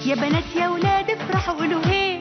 يا بنات يا ولاد افرحوا قولوا هي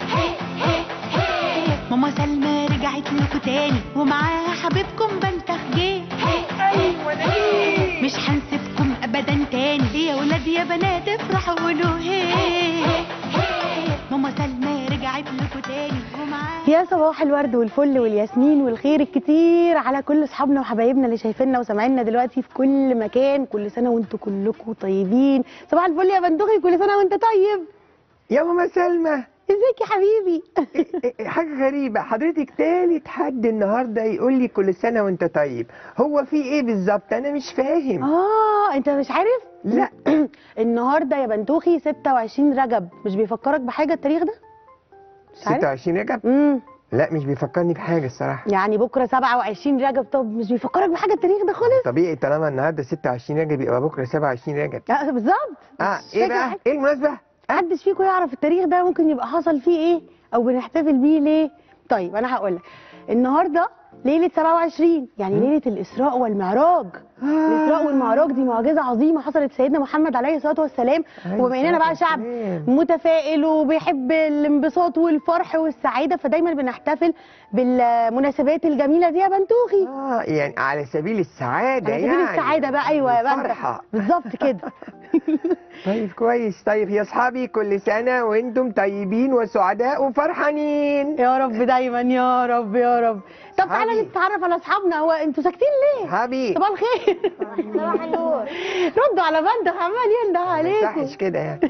ماما سلمى رجعت لكم تاني ومعاها حبيبكم بنتخ جه ايوه انا جيت مش هنسيبكم ابدا تاني يا ولاد يا بنات افرحوا قولوا هي ماما سلمى رجعت لكم تاني ومعاها يا صباح الورد والفل والياسمين والخير الكتير على كل اصحابنا وحبايبنا اللي شايفيننا وسامعيننا دلوقتي في كل مكان كل سنه وانتم كلكم طيبين صباح الفل يا بندقي كل سنه وانت طيب يا ماما سلمى ازيك يا حبيبي إيه- إيه- حاجة غريبة حضرتك تالت حد النهاردة يقول لي كل سنة وانت طيب هو في ايه بالظبط انا مش فاهم اه انت مش عارف لا النهارده يا بنتوخي 26 رجب مش بيفكرك بحاجه التاريخ ده مش عارف 26 رجب امم لا مش بيفكرني بحاجة الصراحة يعني بكره 27 رجب طب مش بيفكرك بحاجه التاريخ ده خالص طبيعي طالما النهارده 26 رجب يبقى بكرة 27 رجب آه بالظبط اه مش ايه فاكرة بقى حاجة. ايه المناسبة محدش فيكم يعرف التاريخ ده ممكن يبقى حصل فيه ايه او بنحتفل بيه ليه طيب انا هقول لك النهارده ليله 27 يعني ليله الاسراء والمعراج الاسراء والمعراج دي معجزه عظيمه حصلت سيدنا محمد عليه الصلاه والسلام عليه وبما اننا بقى الصلاة شعب والسلام. متفائل وبيحب الانبساط والفرح والسعاده فدايما بنحتفل بالمناسبات الجميله دي يا بنتوخي اه يعني على سبيل السعادة على سبيل يعني السعاده بقى ايوه يا بنت فرحة بالظبط كده طيب كويس طيب يا اصحابي كل سنة وانتم طيبين وسعداء وفرحانين يا رب دايما يا رب يا رب طب تعالى صحابي. نتعرف على اصحابنا هو انتوا ساكتين ليه؟ صحابي صباح الخير صباح النور ردوا على بند عمال ينده ما عليكم يصحش كده يعني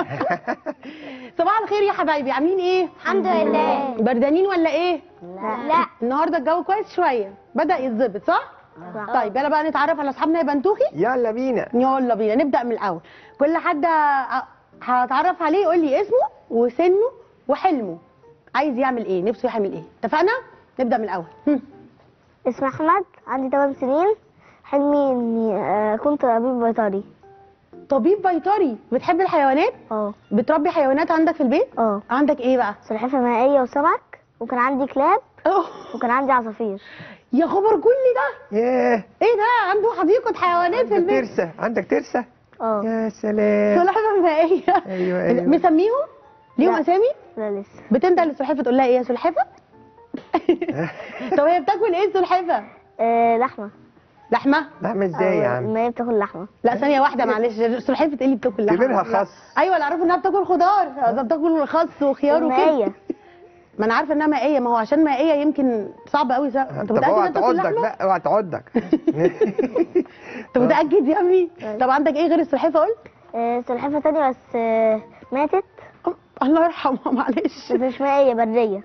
صباح الخير يا حبايبي عاملين ايه؟ الحمد لله بردانين ولا ايه؟ لا النهارده الجو كويس شويه بدأ يتظبط صح؟ صح. طيب يلا بقى نتعرف على اصحابنا يا بنتوخي يلا بينا يلا بينا نبدأ من الأول كل حد ه- هتعرف عليه يقول لي اسمه وسنه وحلمه عايز يعمل ايه نفسه يعمل ايه اتفقنا؟ نبدأ من الأول هم. اسمي احمد عندي 8 سنين حلمي اني آه، كنت طبيب بيطري طبيب بيطري بتحب الحيوانات؟ اه بتربي حيوانات عندك في البيت؟ اه عندك ايه بقى؟ سلحفاه مائيه وسمك وكان عندي كلاب أوه، وكان عندي عصافير يا خبر كل ده ياه ايه ده عنده حديقة حيوانات في عندك البيت ترسة عندك ترسة اه يا سلام سلحفاة مائية ايوه ايوه مسميهم؟ ليهم لا. اسامي؟ لا لسه بتنده للسلحفاة تقول لها ايه يا سلحفاة؟ طب هي بتاكل ايه السلحفاة؟ آه لحمه لحمة؟ لحمة ازاي يا آه، عم ما هي بتاكل لحمه لا ثانية واحدة معلش السلحفاة ايه اللي بتاكل لحمة؟ كبرها لا. خس. ايوه اللي اعرفه انها بتاكل خضار ده بتاكل خس وخيار وكده مائيه ما انا عارفه انها مائية ما هو عشان مائية يمكن صعب قوي انت طب متأكد اوعى انها بتاكل تعضك لحمة؟ لا اوعى تعضك انت متأكد يا ابني؟ أيوة. طب عندك ايه غير السلحفاة قلت؟ آه سلحفاه تانية بس آه ماتت الله يرحمها معلش بس مش مائيه بريه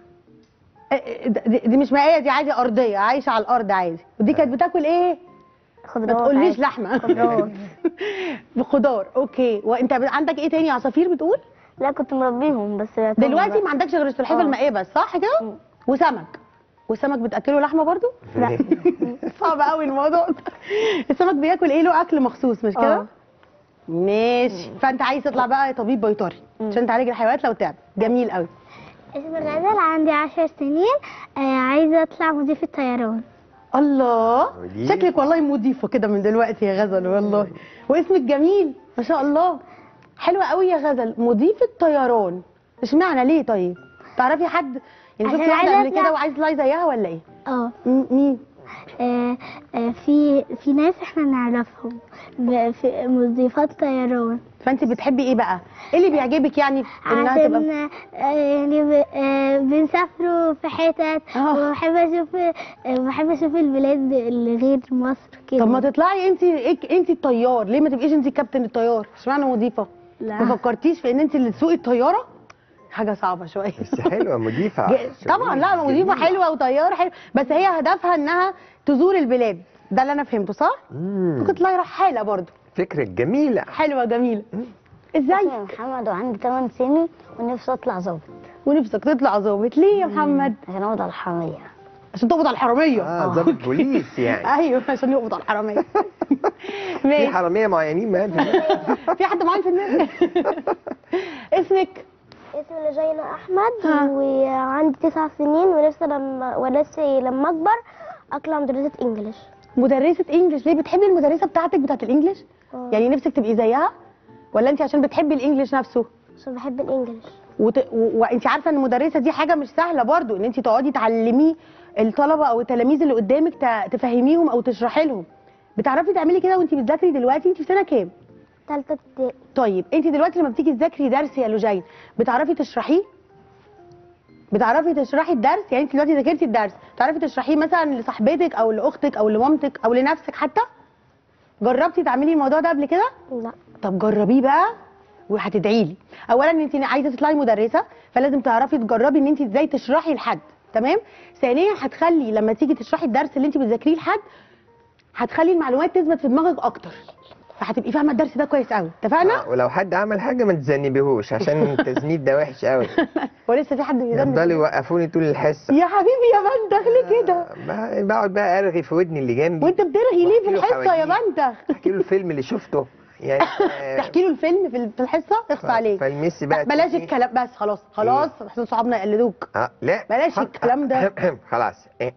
دي دي مش مائية دي عادي أرضية عايشة على الأرض عادي ودي كانت بتاكل إيه؟ ما خضروات تقوليش عادي. لحمة خضروات خضار أوكي وأنت ب- عندك إيه تاني عصافير بتقول؟ لا كنت مربيهم بس بعتهم دلوقتي بقى. ما عندكش غير السلحفاة آه. المائية بس صح كده؟ مم. وسمك والسمك بتأكله لحمة برضو؟ لا صعب قوي الموضوع ده السمك بياكل إيه له أكل مخصوص مش كده؟ آه. ماشي فأنت عايز تطلع بقى طبيب بيطري مم. عشان تعالج الحيوانات لو تعب جميل قوي اسمي غزل عندي عشر سنين آه عايزة أطلع مضيفة طيران الله ودي- شكلك والله مضيفه كده من دلوقتي يا غزل والله واسمك جميل ما شاء الله حلوه قوي يا غزل مضيفه طيران اشمعنى ليه طيب تعرفي حد يعني شفتي عشان واحده عايزة قبل أطلع- كده وعايز تطلعي زيها ولا ايه اه م- مين آه، آه، في في ناس احنا نعرفهم ب- في مضيفات طيران فانت بتحبي ايه بقى ايه اللي بيعجبك يعني انها تبقى عشان آه، يعني ب- آه، بنسافروا في حتت آه. وبحب اشوف آه، بحب اشوف البلاد اللي غير مصر كده طب ما تطلعي انت انت الطيار ليه ما تبقيش انت كابتن الطيار اشمعنى مضيفه لا. ما فكرتيش في ان انت اللي تسوقي الطياره حاجه صعبه شويه بس حلوة مضيفة ج- طبعا لا مضيفه حلوه وطياره حلوه بس هي هدفها انها تزور البلاد ده اللي انا فهمته صح؟ مم. ممكن تطلعي رحاله برضو فكرة جميلة حلوه جميله ازاي؟ اسمي محمد وعندي 8 سنين ونفسي اطلع ظابط ونفسك تطلع ظابط ليه يا محمد؟ عشان اقعد على الحراميه عشان تقبض على الحراميه اه ضابط بوليس يعني ايوه عشان يقبض على الحراميه في ماشي حرامية معينين ما في حد معين في دماغك اسمك اسمي لجينا احمد ها. وعندي تسع سنين ونفسي لما ونفسي لما اكبر اطلع مدرسة انجليش مدرسه انجلش ليه بتحبي المدرسه بتاعتك بتاعت الانجليش آه. يعني نفسك تبقي زيها ولا انت عشان بتحبي الانجليش نفسه عشان بحب الانجليش وت... و... وانت عارفه ان المدرسه دي حاجه مش سهله برضو ان انت تقعدي تعلميه الطلبه او التلاميذ اللي قدامك ت... تفهميهم او تشرحي لهم بتعرفي تعملي كده وانت بتذاكري دلوقتي انت في سنه كام تالتة ابتدائي طيب انت دلوقتي لما بتيجي تذاكري درس يا لوجين بتعرفي تشرحيه بتعرفي تشرحي الدرس يعني انت دلوقتي ذاكرتي الدرس بتعرفي تشرحيه مثلا لصاحبتك او لاختك او لمامتك او لنفسك حتى جربتي تعملي الموضوع ده قبل كده لا طب جربيه بقى وهتدعي لي اولا انت عايزه تطلعي مدرسه فلازم تعرفي تجربي ان انت ازاي تشرحي لحد تمام ثانيا هتخلي لما تيجي تشرحي الدرس اللي انت بتذاكريه لحد هتخلي المعلومات تثبت في دماغك اكتر فهتبقي فاهمه الدرس ده كويس قوي اتفقنا آه، ولو حد عمل حاجه ما تذنبيهوش عشان التذنيب ده وحش قوي هو لسه في حد بيذنب يفضلوا يوقفوني طول الحصه يا حبيبي يا بنتخ ليه كده ب- بقعد بقى ارغي في ودني اللي جنبي وانت بترغي ليه في واحكي له الحصه يا حواديت. بنتخ احكي له الفيلم اللي شفته يعني آه، تحكي له الفيلم في في الحصه اخفى عليك فالميسي بقى بلاش تقول إيه؟ الكلام بس خلاص خلاص احسن صحابنا يقلدوك اه لا بلاش حط- الكلام ده. خلاص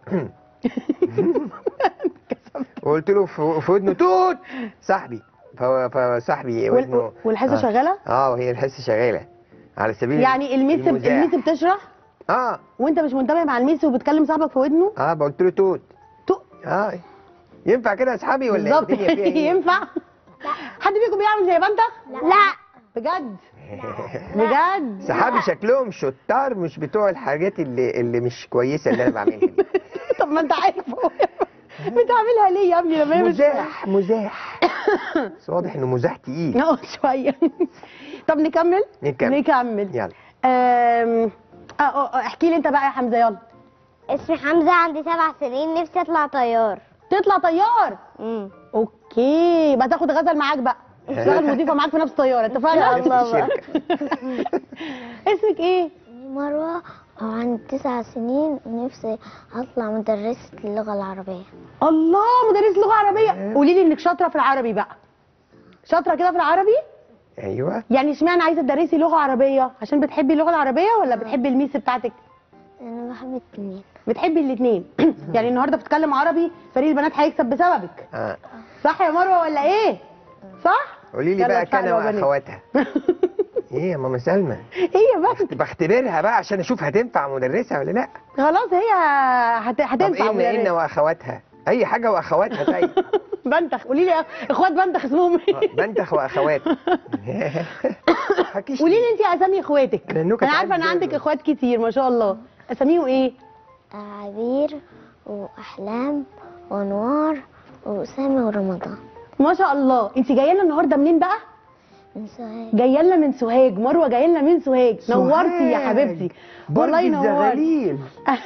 وقلت له في في ودنه توت صاحبي فهو فصاحبي ودنه وال- والحصه آه. شغاله اه وهي الحصه شغاله على سبيل يعني الميس المزاح. الميس بتشرح اه وانت مش منتبه مع الميس وبتكلم صاحبك في ودنه اه قلت له توت تو- اه ينفع كده يا اصحابي ولا بالظبط الدنيا فيها ايه؟ ينفع حد فيكم بيعمل زي بنتك لا بجد بجد صحابي شكلهم شطار مش بتوع الحاجات اللي اللي مش كويسه اللي انا بعملها دي. طب ما انت عارف هو بتعملها ليه يا ابني لما هي مش مزاح مزاح بس واضح انه مزاح تقيل اه شويه طب نكمل نكمل. نكمل يلا أم... اه اه اه، احكي لي انت بقى يا حمزه يلا اسمي حمزة عندي سبع سنين نفسي اطلع طيار تطلع طيار امم اوكي يبقى تاخد غزل معاك بقى تشتغل مضيفه معاك في نفس الطياره اتفقنا نفس الشركه اسمك ايه مروة وعندي تسع سنين ونفسي أطلع مدرسة اللغة العربية الله مدرس لغه عربيه قولي لي انك شاطره في العربي بقى شاطره كده في العربي ايوه يعني اشمعنى عايزه تدرسي لغه عربيه عشان بتحبي اللغه العربيه ولا بتحبي الميس بتاعتك أنا بحب التنين بتحبي الاثنين يعني النهارده بتتكلم عربي فريق البنات هيكسب بسببك اه صح يا مروه ولا ايه صح قولي لي يلا بقى اتفقنا كان يا بنات. واخواتها ايه يا ماما سلمى ايه يا بنت بختبرها بقى عشان اشوف هتنفع مدرسه ولا لا خلاص هي هت... طب هتنفع ان ان مدرسة. واخواتها اي حاجه واخواتها طيب بنتخ قولي لي اخوات بنتخ اسمهم آه، ايه بنتخ واخوات حكيش قولي لي انت اسامي اخواتك أنا النكت انا عارفه ان عندي عندك زي- اخوات كتير ما شاء الله اساميهم ايه عبير وأحلام وأنوار وأسامة ورمضان ما شاء الله انت جايه لنا النهارده منين بقى من سوهاج جايه لنا من سوهاج مروه جايه لنا من سوهاج نورتي يا حبيبتي والله نورتي نورتي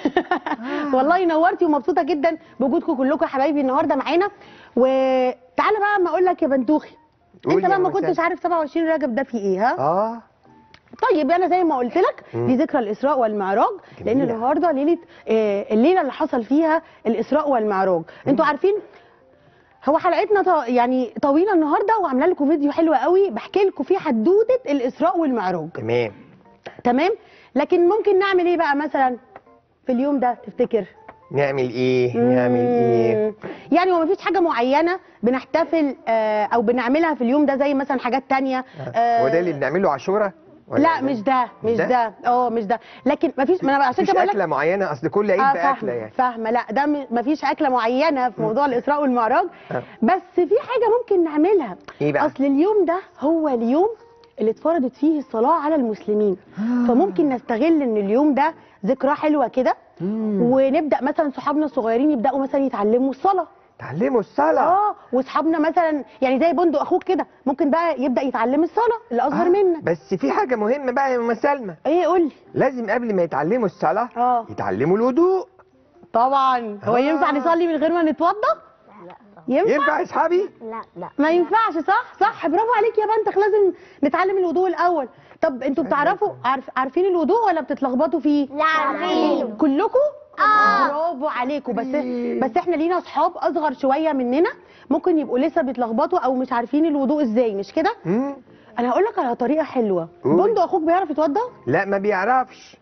والله نورتي ومبسوطه جدا بوجودكم كلكم يا حبايبي النهارده معانا وتعالى بقى ما اقول لك يا بنتوخي قولي انت بقى يا ما مساء. كنتش عارف 27 رجب ده فيه ايه ها اه طيب انا زي ما قلت لك مم. دي ذكرى الاسراء والمعراج لان جميلة. النهارده ليله آه، الليله اللي حصل فيها الاسراء والمعراج انتوا عارفين هو حلقتنا ط- يعني طويله النهارده وعامله لكم فيديو حلو قوي بحكي لكم فيه حدوته الاسراء والمعراج تمام تمام لكن ممكن نعمل ايه بقى مثلا في اليوم ده تفتكر نعمل ايه نعمل ايه مم. يعني هو مفيش حاجه معينه بنحتفل آه، او بنعملها في اليوم ده زي مثلا حاجات تانية آه، هو ده اللي بنعمله عاشوره ولا لا مش ده مش ده؟ ده اه مش ده لكن مفيش ما انا عشان مفيش كده بقول لك اكله معينه اصل كل عيد اه باكله فاهمه يعني فاهمه لا ده م- مفيش اكله معينه في موضوع الاسراء والمعراج آه. بس في حاجه ممكن نعملها ايه بقى اصل اليوم ده هو اليوم اللي اتفرضت فيه الصلاه على المسلمين فممكن نستغل ان اليوم ده ذكرى حلوه كده مم. ونبدا مثلا صحابنا الصغيرين يبداوا مثلا يتعلموا الصلاه تعلموا الصلاه اه واصحابنا مثلا يعني زي بندق اخوك كده ممكن بقى يبدا يتعلم الصلاه اللي اصغر آه، منك بس في حاجه مهمه بقى يا ام سلمى ايه قول لي لازم قبل ما يتعلموا الصلاه اه يتعلموا الوضوء طبعا هو آه. ينفع نصلي من غير ما نتوضى ينفع ينفع يا اصحابي لا لا ما ينفعش صح صح برافو عليك يا بنتخ لازم نتعلم الوضوء الاول طب انتوا بتعرفوا عارف عارفين الوضوء ولا بتتلخبطوا فيه لا عارفين كلكم اه برافو عليكم بس بس احنا لينا اصحاب اصغر شويه مننا ممكن يبقوا لسه بيتلخبطوا او مش عارفين الوضوء ازاي مش كده مم. انا هقول لك على طريقه حلوه قول. بندق اخوك بيعرف يتوضى لا ما بيعرفش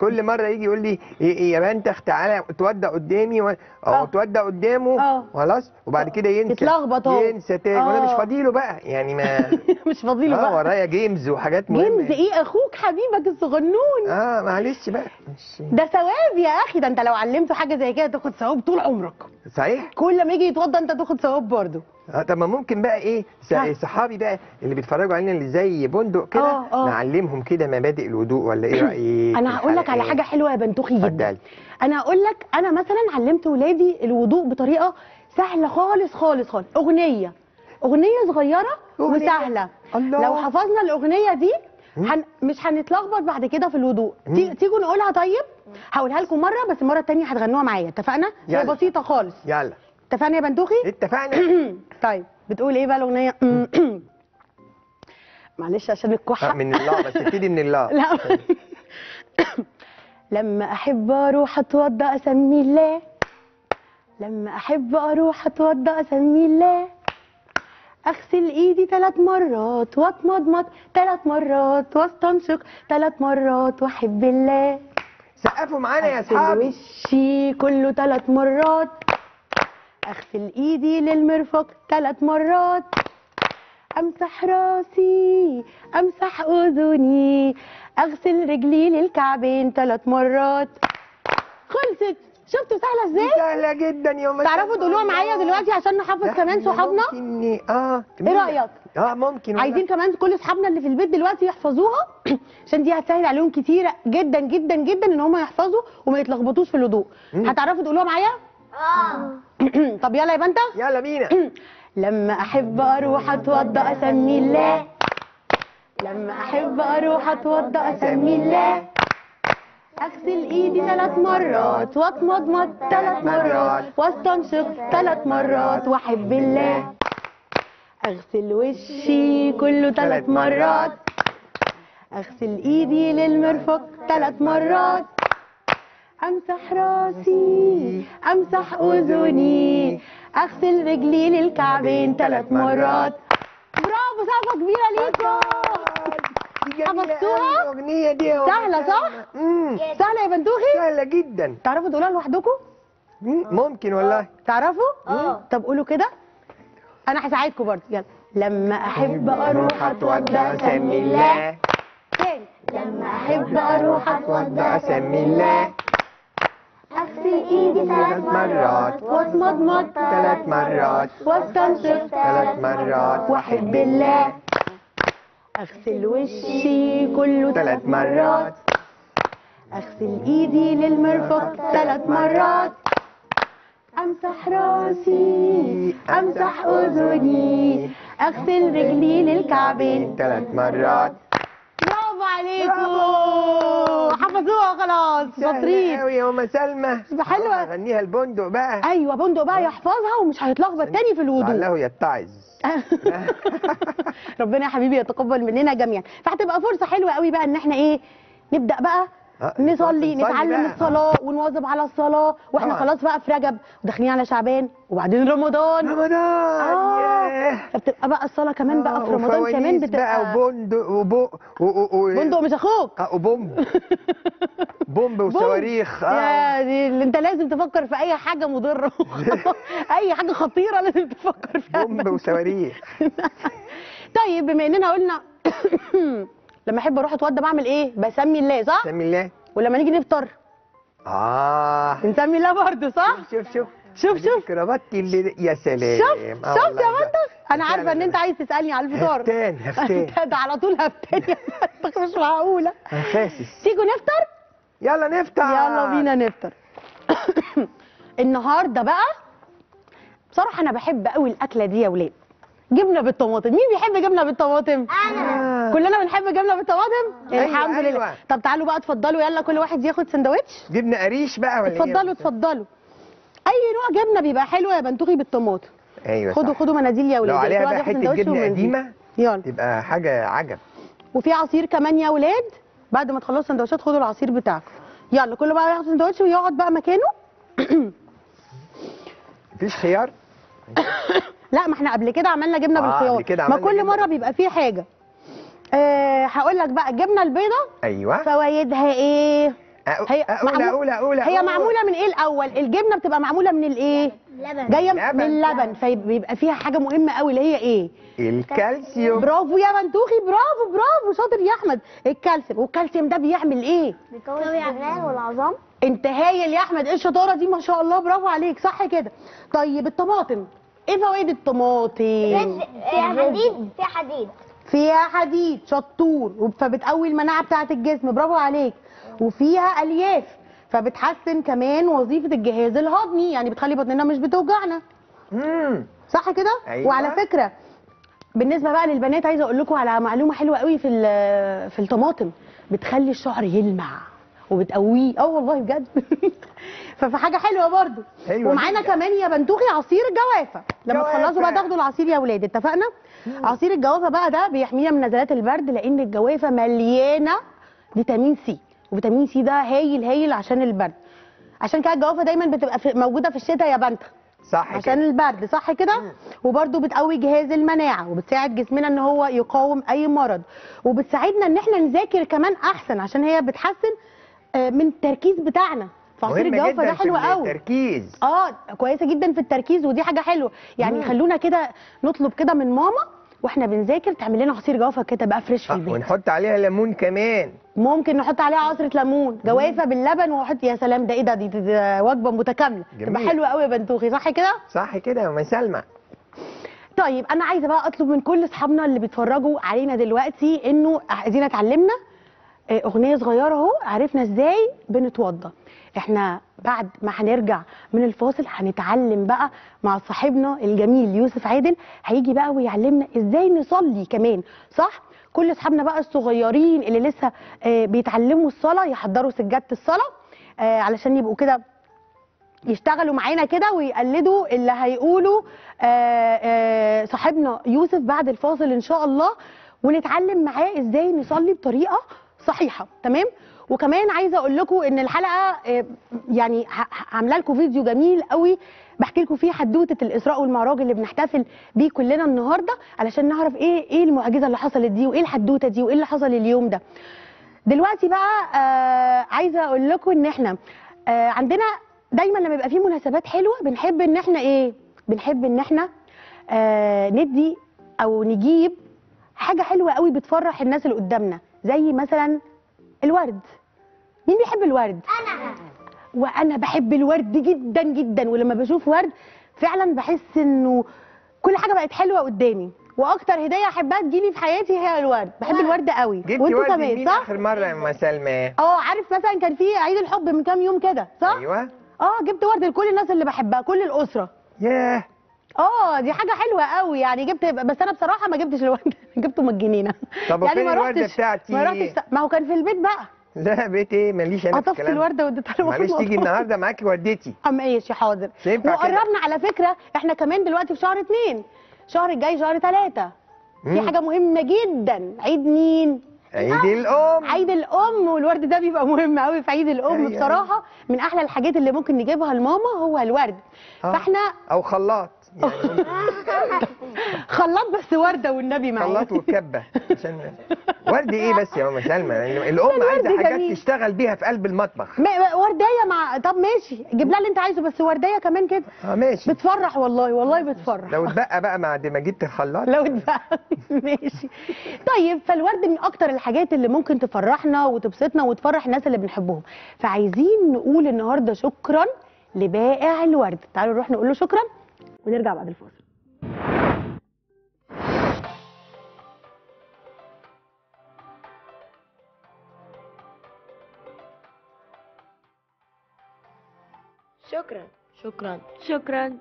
كل مره يجي يقول لي إيه إيه يا بنتخ تعالى اتودى قدامي و... آه. او اتودى قدامه آه. خلاص وبعد كده ينسى يتلخبط هو. ينسى تاني وانا مش آه. فاضيله بقى يعني ما مش فاضيله اه بقى ورايا جيمز وحاجات مهمه جيمز ايه اخوك حبيبك الصغنون اه معلش بقى مش ده ثواب يا اخي ده انت لو علمته حاجه زي كده تاخد ثواب طول عمرك صحيح كل ما يجي يتوضى انت تاخد ثواب برضه اه طب ما ممكن بقى ايه س- ها. صحابي بقى اللي بيتفرجوا علينا اللي زي بندق كده آه، آه. نعلمهم كده مبادئ الوضوء ولا ايه رايك انا هقول لك على الحلقات؟ حاجه حلوه يا بنتوخي جدا اتفضلي. انا هقول لك انا مثلا علمت ولادي الوضوء بطريقه سهله خالص خالص خالص اغنيه اغنيه صغيره أغنية. وسهله الله. لو حفظنا الاغنيه دي هن... مش هنتلخبط بعد كده في الوضوء تي... تيجوا نقولها طيب هقولها لكم مره بس المره التانية هتغنوها معايا اتفقنا هي يلا. بسيطه خالص يلا اتفقنا يا بنتوخي اتفقنا طيب بتقول ايه بقى الاغنيه معلش عشان آه، الكحه من الله بس ابتدي من الله لا لما احب اروح اتوضى اسمي الله لما احب اروح اتوضى اسمي الله اغسل ايدي ثلاث مرات واتمضمض ثلاث مرات واستنشق ثلاث مرات واحب الله سقفوا معانا يا اغسل اصحابي وشي كله ثلاث مرات اغسل ايدي للمرفق ثلاث مرات امسح راسي امسح اذني اغسل رجلي للكعبين ثلاث مرات خلصت شفتوا سهله ازاي سهله جدا يا ما تعرفوا شاء تقولوها الله. معايا دلوقتي عشان نحفظ لا، كمان إحنا صحابنا ممكن اه ايه رايك اه ممكن والله. عايزين كمان كل اصحابنا اللي في البيت دلوقتي يحفظوها عشان دي هتسهل عليهم كتير جدا جدا جدا ان هم يحفظوا وما يتلخبطوش في الوضوء مم. هتعرفوا تقولوها معايا اه طب يلا يا بنت يلا بينا لما احب اروح اتوضى اسمي الله لما احب اروح اتوضى اسمي الله اغسل ايدي ثلاث مرات واتمضمض ثلاث مرات واستنشق ثلاث مرات واحب الله اغسل وشي كله ثلاث مرات اغسل ايدي للمرفق ثلاث مرات امسح راسي امسح اذني اغسل رجلي للكعبين ثلاث مرات برافو سقفه كبيره ليكم دي جميلة حفظتوها؟ أوي الأغنية دي يا سهلة أم صح؟ سلمى. امم سهله يا بنتوخي سهلة جدا تعرفوا تقولوها لوحدكم مم، ممكن والله تعرفوا اه طب قولوا كده انا هساعدكم برضه يلا لما احب اروح اتوضى اسمي الله تاني لما احب اروح اتوضى أسمي الله اغسل ايدي ثلاث مرات واتمضمض ثلاث مرات واستنشق ثلاث مرات واحب الله اغسل وشي كله ثلاث مرات اغسل ايدي للمرفق ثلاث مرات امسح راسي امسح اذني اغسل رجلي للكعبين ثلاث مرات برافو عليكم حفظوها خلاص سهلة شاطرين أوي يا أم سلمى حلوة. غنيها البندق بقى ايوه بندق بقى يحفظها ومش هيتلخبط تاني في الوضوء لعله يتعظ ربنا يا حبيبي يتقبل مننا جميعا فهتبقى فرصه حلوه قوي بقى ان احنا ايه نبدا بقى آه، نصلي نصلي نتعلم بقى. الصلاه ونواظب على الصلاه واحنا طبعا. خلاص بقى في رجب وداخلين على شعبان وبعدين رمضان رمضان آه. ياه. فبتبقى بقى الصلاه كمان بقى آه، في رمضان كمان وفوانيس بقى بتبقى وبندق وبو و... و... و... بندق مش اخوك آه وبومب بومب وصواريخ اه يا دي اللي انت لازم تفكر في اي حاجه مضره اي حاجه خطيره لازم تفكر فيها بومب وصواريخ طيب بما اننا قلنا لما احب اروح اتوضى بعمل ايه بسمي الله صح سمي الله ولما نيجي نفطر اه بنسمي الله برضه صح شوف شوف شوف شوف كرافاتي اللي يا سلام شوف آه شوف والله يا ده- بنتك انا عارفه فعلاً ان انت عايز تسالني على الفطار هفتان هفتان ده على طول هفتان يا بنتك مش معقوله أنا حاسس تيجوا نفطر يلا نفتح يلا بينا نفطر النهارده بقى بصراحه انا بحب قوي الاكله دي يا ولاد جبنه بالطماطم مين بيحب جبنه بالطماطم آه. كلنا بنحب جبنه بالطماطم أيوة، الحمد لله أيوة. طب تعالوا بقى اتفضلوا يلا كل واحد ياخد سندوتش جبنه قريش بقى ولا إيه؟ اتفضلوا اتفضلوا اي نوع جبنه بيبقى حلو يا بنتوخي بالطماطم ايوه خدوا صح. خدوا مناديل يا ولاد لو عليها كل واحد بقى ياخد حته سندوتش جبنه ومناديل. قديمه يلا تبقى حاجه عجب وفي عصير كمان يا ولاد بعد ما تخلصوا سندوتشات خدوا العصير بتاعكم يلا كل بقى ياخد سندوتش ويقعد بقى مكانه مفيش خيار لا ما احنا قبل كده عملنا جبنه آه، بالخيار قبل كده ما عملنا كل جبنة مره بيبقى فيه حاجه أه هقول لك بقى الجبنه البيضه ايوه فوائدها ايه أقول هي اقول معمول- اقول اقول هي أقول. معموله من ايه الاول الجبنه بتبقى معموله من الايه لبن جايه لبن. من اللبن فبيبقى فيها حاجه مهمه قوي اللي هي ايه الكالسيوم برافو يا منتوخي برافو برافو شاطر يا احمد الكالسيوم والكالسيوم ده بيعمل ايه بيكون السنان والعظام انت هايل يا احمد ايه الشطاره دي ما شاء الله برافو عليك صح كده طيب الطماطم ايه فوائد الطماطم فيها حديد فيها حديد فيها حديد شطور فبتقوي المناعه بتاعه الجسم برافو عليك وفيها الياف فبتحسن كمان وظيفه الجهاز الهضمي يعني بتخلي بطننا مش بتوجعنا امم صح كده أيوة. وعلى فكره بالنسبه بقى للبنات عايزه اقول لكم على معلومه حلوه قوي في ال- في الطماطم بتخلي الشعر يلمع وبتقويه اه والله بجد ففي حاجه حلوه برضو حلوة ومعانا جداً. كمان يا بنتوخي عصير الجوافه لما جوافة. تخلصوا بقى تاخدوا العصير يا ولاد اتفقنا عصير الجوافه بقى ده بيحمينا من نزلات البرد لان الجوافه مليانه فيتامين سي وفيتامين سي ده هايل هايل عشان البرد عشان كده الجوافه دايما بتبقى في موجوده في الشتاء يا بنت صح عشان كده البرد صح كده وبرده بتقوي جهاز المناعه وبتساعد جسمنا ان هو يقاوم اي مرض وبتساعدنا ان احنا نذاكر كمان احسن عشان هي بتحسن آه، من التركيز بتاعنا فعصير مهمة الجوافه جدا ده حلو في قوي التركيز اه كويسه جدا في التركيز ودي حاجه حلوه يعني مم. خلونا كده نطلب كده من ماما واحنا بنذاكر تعمل لنا عصير جوافه كده بقى فريش في آه، البيت ونحط عليها ليمون كمان ممكن نحط عليها عصره ليمون جوافه باللبن واحط يا سلام ده ايه ده دي, دي, دي وجبه متكامله تبقى جميل. حلوه قوي يا بنتوخي صح كده صح كده يا ام سلمى طيب انا عايزه بقى اطلب من كل اصحابنا اللي بيتفرجوا علينا دلوقتي انه عايزين اتعلمنا آه، اغنيه صغيره اهو عرفنا ازاي بنتوضى احنا بعد ما هنرجع من الفاصل هنتعلم بقى مع صاحبنا الجميل يوسف عادل هيجي بقى ويعلمنا ازاي نصلي كمان صح كل اصحابنا بقى الصغيرين اللي لسه آه، بيتعلموا الصلاه يحضروا سجاده الصلاه آه، علشان يبقوا كده يشتغلوا معانا كده ويقلدوا اللي هيقولوا آه، آه، صاحبنا يوسف بعد الفاصل ان شاء الله ونتعلم معاه ازاي نصلي بطريقه صحيحه تمام وكمان عايزه اقول لكم ان الحلقه آه، يعني ه- ه- عامله لكم فيديو جميل قوي بحكي لكم فيه حدوته الاسراء والمعراج اللي بنحتفل بيه كلنا النهارده علشان نعرف ايه ايه المعجزه اللي حصلت دي وايه الحدوته دي وايه اللي حصل اليوم ده دلوقتي بقى آه عايزه اقول لكم ان احنا آه عندنا دايما لما يبقى في مناسبات حلوه بنحب ان احنا ايه بنحب ان احنا آه ندي او نجيب حاجه حلوه قوي بتفرح الناس اللي قدامنا زي مثلا الورد مين بيحب الورد انا وانا بحب الورد جدا جدا ولما بشوف ورد فعلا بحس انه كل حاجه بقت حلوه قدامي واكتر هديه احبها تجيلي في حياتي هي الورد بحب الورد قوي جبتي وانتوا ورد كمان مين صح اخر مره يا ام سلمى اه عارف مثلا كان في عيد الحب من كام يوم كده صح ايوه اه جبت ورد لكل الناس اللي بحبها كل الاسره ياه اه دي حاجه حلوه قوي يعني جبت بس انا بصراحه ما جبتش الورد جبته من الجنينه طب يعني وفين ما الوردة رحتش بتاعتي؟ ما رحتش ما هو كان في البيت بقى لا بيت ايه ماليش انا في قطفت الكلام الورده واديتها له معلش تيجي النهارده معاكي والدتي اه ماشي حاضر مش ينفع كده. وقربنا على فكره احنا كمان دلوقتي في شهر اتنين الشهر الجاي شهر ثلاثة في مم. حاجه مهمه جدا عيد مين عيد الام عيد الام والورد ده بيبقى مهم قوي في عيد الام أيوة. بصراحه من احلى الحاجات اللي ممكن نجيبها لماما هو الورد آه. فاحنا او خلاط يعني ممكن خلاط بس ورده والنبي معايا خلاط وكبه عشان ورد ايه بس يا ماما سلمى يعني الام عايزه الورد حاجات جميل. تشتغل بيها في قلب المطبخ ما- ورديه مع طب ماشي جيب لها اللي انت عايزه بس ورديه كمان كده اه ماشي بتفرح والله والله بتفرح لو اتبقى بقى بعد ما جبت الخلاط لو اتبقى ماشي طيب فالورد من اكتر الحاجات اللي ممكن تفرحنا وتبسطنا وتفرح الناس اللي بنحبهم فعايزين نقول النهارده شكرا لبائع الورد تعالوا نروح نقول له شكرا ونرجع بعد الفاصل شكرا شكرا شكرا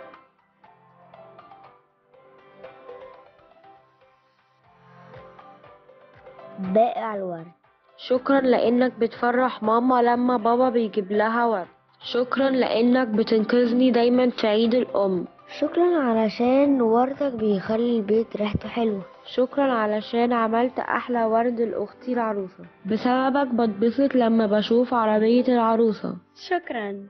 بائع الورد شكرا لانك بتفرح ماما لما بابا بيجيب لها ورد شكرا لانك بتنقذني دايما في عيد الام شكرا علشان وردك بيخلي البيت ريحته حلوة شكرا علشان عملت احلى ورد لاختي العروسه بسببك بتبسط لما بشوف عربيه العروسه شكرا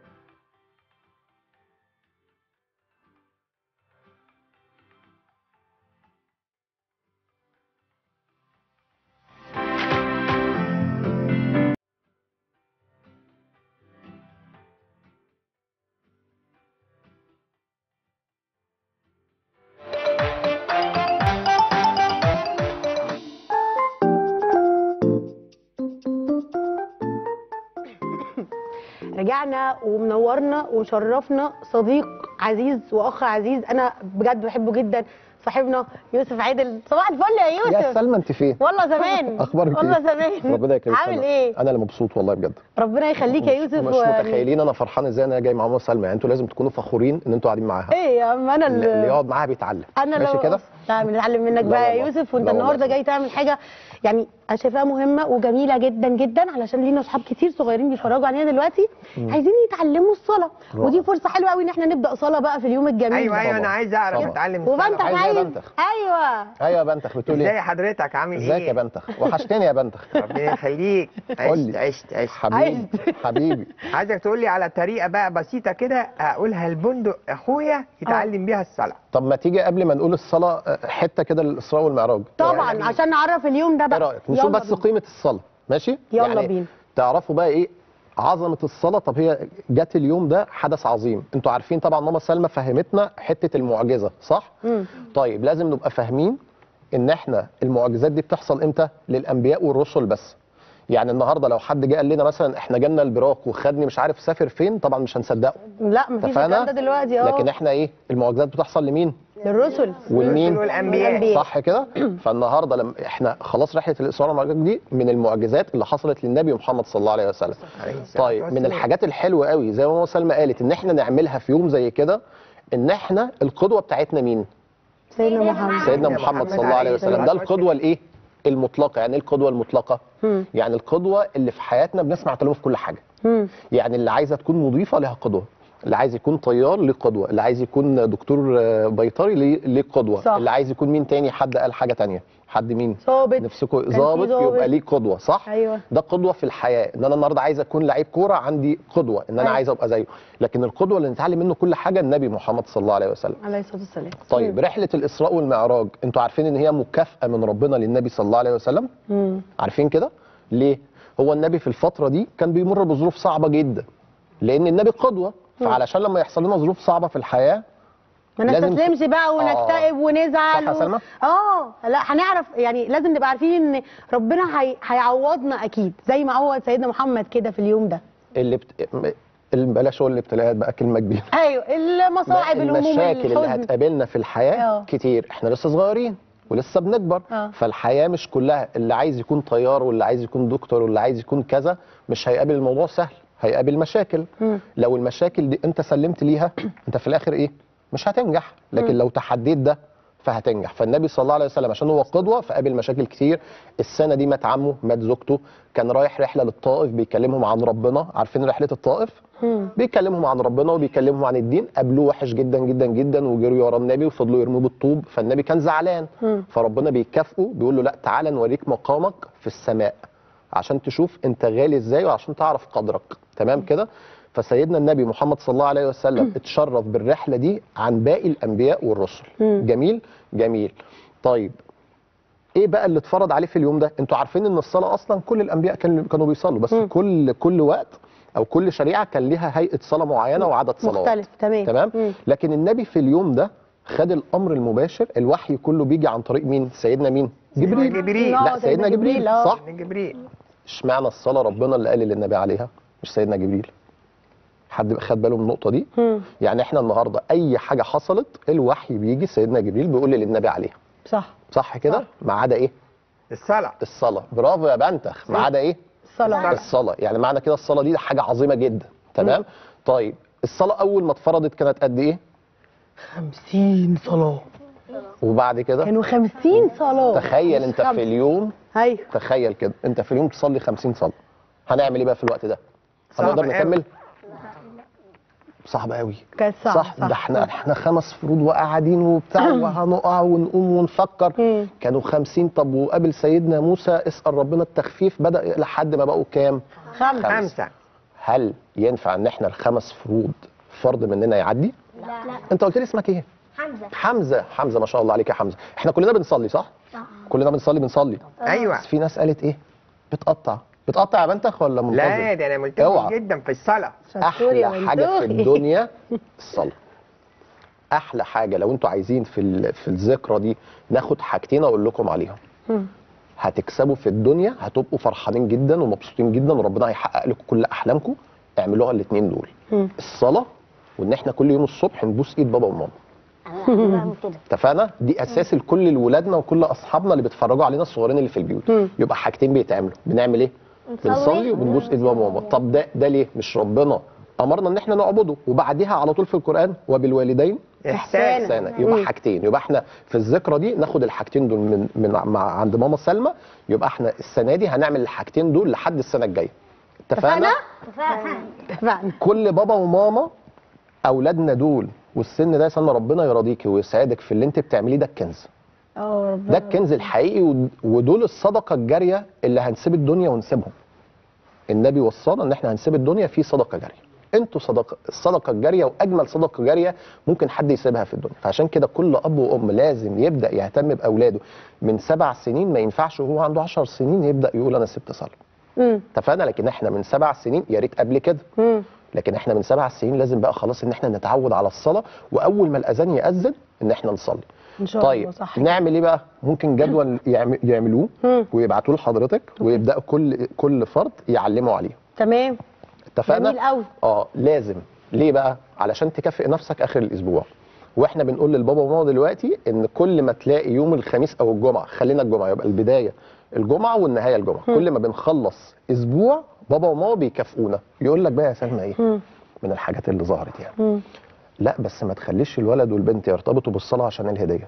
رجعنا ومنورنا وشرفنا صديق عزيز واخ عزيز انا بجد بحبه جدا صاحبنا يوسف عادل صباح الفل يا يوسف يا سلمى انت فين؟ والله زمان اخبارك والله ايه؟ زمان ربنا يكرمك عامل سلمى. ايه انا اللي مبسوط والله بجد ربنا يخليك يا يوسف مش و- متخيلين انا فرحان ازاي انا جاي مع ماما سلمى يعني انتوا لازم تكونوا فخورين ان انتوا قاعدين معاها ايه يا عم انا اللي اللي يقعد معاها بيتعلم انا ماشي لو كده لا بنتعلم منك لا بقى يا والله. يوسف وانت لا والله. النهارده جاي تعمل حاجه يعني انا شايفاها مهمه وجميله جدا جدا علشان لينا اصحاب كتير صغيرين بيتفرجوا علينا دلوقتي عايزين يتعلموا الصلاه رائع. ودي فرصه حلوه قوي ان احنا نبدا صلاه بقى في اليوم الجميل ايوه ده. ايوه انا طبعا. عايز اعرف طبعا. اتعلم وبنتخ الصلاة. عايز إيه يا عايز بنتخ؟ ايوه ايوه يا بنتخ بتقول ازاي ايه؟ حضرتك عامل ايه ازيك يا بنتخ وحشتني يا بنتخ ربنا يخليك قول عشت لي. عشت عشت حبيبي حبيبي عايزك تقول لي على طريقه بقى بسيطه كده اقولها لبندق اخويا يتعلم بيها الصلاه طب ما تيجي قبل ما نقول الصلاه آه، حته كده للاسراء والمعراج طبعا عشان نعرف اليوم ده ايه بقى رايك نشوف يلا بس بينا. قيمه الصلاه ماشي يلا يعني بينا. تعرفوا بقى ايه عظمه الصلاه طب هي جت اليوم ده حدث عظيم انتوا عارفين طبعا ماما سلمى فهمتنا حته المعجزه صح مم. طيب لازم نبقى فاهمين ان احنا المعجزات دي بتحصل امتى للانبياء والرسل بس يعني النهارده لو حد جه قال لنا مثلا احنا جالنا البراق وخدني مش عارف سافر فين طبعا مش هنصدقه لا مفيش اتفقنا الكلام ده دلوقتي اه لكن احنا ايه المعجزات بتحصل لمين للرسل والمين والانبياء صح كده فالنهارده لما احنا خلاص رحله الاسراء والمعراج دي من المعجزات اللي حصلت للنبي محمد صلى الله عليه وسلم عليه الصلاة طيب من والسلام. الحاجات الحلوه قوي زي ما ماما سلمى قالت ان احنا نعملها في يوم زي كده ان احنا القدوه بتاعتنا مين سيدنا محمد سيدنا محمد محمد صلى الله عليه عليه وسلم ده الصلاة القدوه الايه المطلقه يعني ايه القدوه المطلقه مم. يعني القدوه اللي في حياتنا بنسمع كلامه في كل حاجه مم. يعني اللي عايزه تكون مضيفه لها قدوه اللي عايز يكون طيار ليه قدوه اللي عايز يكون دكتور آه، بيطري ليه ليه قدوه صح. اللي عايز يكون مين تاني حد قال حاجه تانية حد مين ظابط نفسكم في ظابط ظابط. يبقى ليه قدوه صح ايوه ده قدوه في الحياه ان انا النهارده عايز اكون لعيب كوره عندي قدوه ان انا أيوة. عايز ابقى زيه لكن القدوه اللي نتعلم منه كل حاجه النبي محمد صلى الله عليه وسلم عليه الصلاه والسلام طيب رحله الاسراء والمعراج انتوا عارفين ان هي مكافاه من ربنا للنبي صلى الله عليه وسلم مم. عارفين كده ليه هو النبي في الفتره دي كان بيمر بظروف صعبه جدا لان النبي قدوه فعلشان لما يحصل لنا ظروف صعبه في الحياه ما لازم نستسلمش بقى ونكتئب ونزعل صح يا سلمى؟ اه لا هنعرف يعني لازم نبقى عارفين ان ربنا هي... هيعوضنا اكيد زي ما عوض سيدنا محمد كده في اليوم ده اللي بت... اللي بلاش اقول الابتلاءات بقى كلمه كبيره ايوه المصاعب الهموم المشاكل اللي الحزن هتقابلنا في الحياه آه. كتير احنا لسه صغيرين ولسه بنكبر آه. فالحياه مش كلها اللي عايز يكون طيار واللي عايز يكون دكتور واللي عايز يكون كذا مش هيقابل الموضوع سهل هيقابل مشاكل مم. لو المشاكل دي انت سلمت ليها انت في الاخر ايه مش هتنجح لكن لو تحديت ده فهتنجح فالنبي صلى الله عليه وسلم عشان هو قدوه فقابل مشاكل كتير السنه دي مات عمه مات زوجته كان رايح رحله للطائف بيكلمهم عن ربنا عارفين رحله الطائف مم. بيكلمهم عن ربنا وبيكلمهم عن الدين قابلوه وحش جدا جدا جدا وجروا ورا النبي وفضلوا يرموه بالطوب فالنبي كان زعلان مم. فربنا بيكافئه بيقول له لا تعالى نوريك مقامك في السماء عشان تشوف انت غالي ازاي وعشان تعرف قدرك تمام كده فسيدنا النبي محمد صلى الله عليه وسلم اتشرف بالرحله دي عن باقي الانبياء والرسل مم. جميل جميل طيب ايه بقى اللي اتفرض عليه في اليوم ده انتوا عارفين ان الصلاه اصلا كل الانبياء كانوا كانوا بيصلوا بس مم. كل كل وقت او كل شريعه كان ليها هيئه صلاه معينه وعدد صلوات مختلف تمام تمام مم. لكن النبي في اليوم ده خد الامر المباشر الوحي كله بيجي عن طريق مين سيدنا مين جبريل جبريل. آه، لا سيدنا جبريل آه. صح جبريل اشمعنى الصلاه ربنا اللي قال للنبي عليها مش سيدنا جبريل حد خد باله من النقطه دي مم. يعني احنا النهارده اي حاجه حصلت الوحي بيجي سيدنا جبريل بيقول للنبي عليها صح صح كده ما عدا ايه الصلاه الصلاه برافو يا بنتخ ما عدا ايه الصلاه الصلاه يعني معنى كده الصلاه دي حاجه عظيمه جدا تمام طيب الصلاه اول ما اتفرضت كانت قد ايه 50 صلاه وبعد كده كانوا 50 صلاه تخيل مش انت خمس. في اليوم ايوه تخيل كده انت في اليوم تصلي 50 صلاه هنعمل ايه بقى في الوقت ده صعب هنقدر قوي. نكمل صعب قوي كانت صعب صح, ده احنا احنا خمس فروض وقاعدين وبتاع وهنقع ونقوم ونفكر مم. كانوا 50 طب وقابل سيدنا موسى اسال ربنا التخفيف بدا لحد ما بقوا كام خمسه خمسه هل ينفع ان احنا الخمس فروض فرض مننا يعدي لا انت قلت لي اسمك ايه حمزة حمزه حمزه ما شاء الله عليك يا حمزه احنا كلنا بنصلي صح كلنا بنصلي بنصلي ايوه بس في ناس قالت ايه بتقطع بتقطع يا بنتخ ولا منتظم لا ده انا ملتزم اوعى. جدا في الصلاه شطور يا احلى حاجه في منتوخي. الدنيا الصلاه احلى حاجه لو انتوا عايزين في ال- في الذكرى دي ناخد حاجتين اقول لكم عليهم مم. هتكسبوا في الدنيا هتبقوا فرحانين جدا ومبسوطين جدا وربنا هيحقق لكم كل احلامكم اعملوها الاثنين دول مم. الصلاه وان احنا كل يوم الصبح نبوس ايد بابا وماما انا بعمل كده اتفقنا دي اساس لكل ولادنا وكل اصحابنا اللي بيتفرجوا علينا الصغيرين اللي في البيوت مم. يبقى حاجتين بيتعملوا بنعمل ايه بنصلي وبنبوس ايد بابا وماما طب ده ده ليه مش ربنا امرنا ان احنا نعبده وبعديها على طول في القران وبالوالدين احسان احسانا يبقى حاجتين يبقى احنا في الذكرى دي ناخد الحاجتين دول من من مع عند ماما سلمى يبقى احنا السنه دي هنعمل الحاجتين دول لحد السنه الجايه اتفقنا اتفقنا كل بابا وماما اولادنا دول والسن ده يا سلمى ربنا يرضيكي ويسعدك في اللي انت بتعمليه ده الكنز اه ربنا ده الكنز الحقيقي ود- ودول الصدقه الجاريه اللي هنسيب الدنيا ونسيبهم النبي وصانا ان احنا هنسيب الدنيا في صدقه جاريه انتوا صدقه الصدقه الجاريه واجمل صدقه جاريه ممكن حد يسيبها في الدنيا فعشان كده كل اب وام لازم يبدا يهتم باولاده من سبع سنين ما ينفعش وهو عنده عشر سنين يبدا يقول انا سبت صلاه مم. اتفقنا لكن احنا من سبع سنين يا ريت قبل كده مم. لكن احنا من سبع سنين لازم بقى خلاص ان احنا نتعود على الصلاه واول ما الاذان ياذن ان احنا نصلي ان شاء طيب الله صح نعمل ايه بقى ممكن جدول يعم- يعملوه مم. ويبعتوه لحضرتك ويبداوا كل كل فرد يعلموا عليه تمام اتفقنا جميل قوي اه لازم ليه بقى علشان تكافئ نفسك اخر الاسبوع واحنا بنقول للبابا وماما دلوقتي ان كل ما تلاقي يوم الخميس او الجمعه خلينا الجمعه يبقى البدايه الجمعه والنهايه الجمعه كل ما بنخلص اسبوع بابا وماما بيكافئونا يقول لك بقى يا سلمى ايه مم. من الحاجات اللي ظهرت يعني مم. لا بس ما تخليش الولد والبنت يرتبطوا بالصلاه عشان الهديه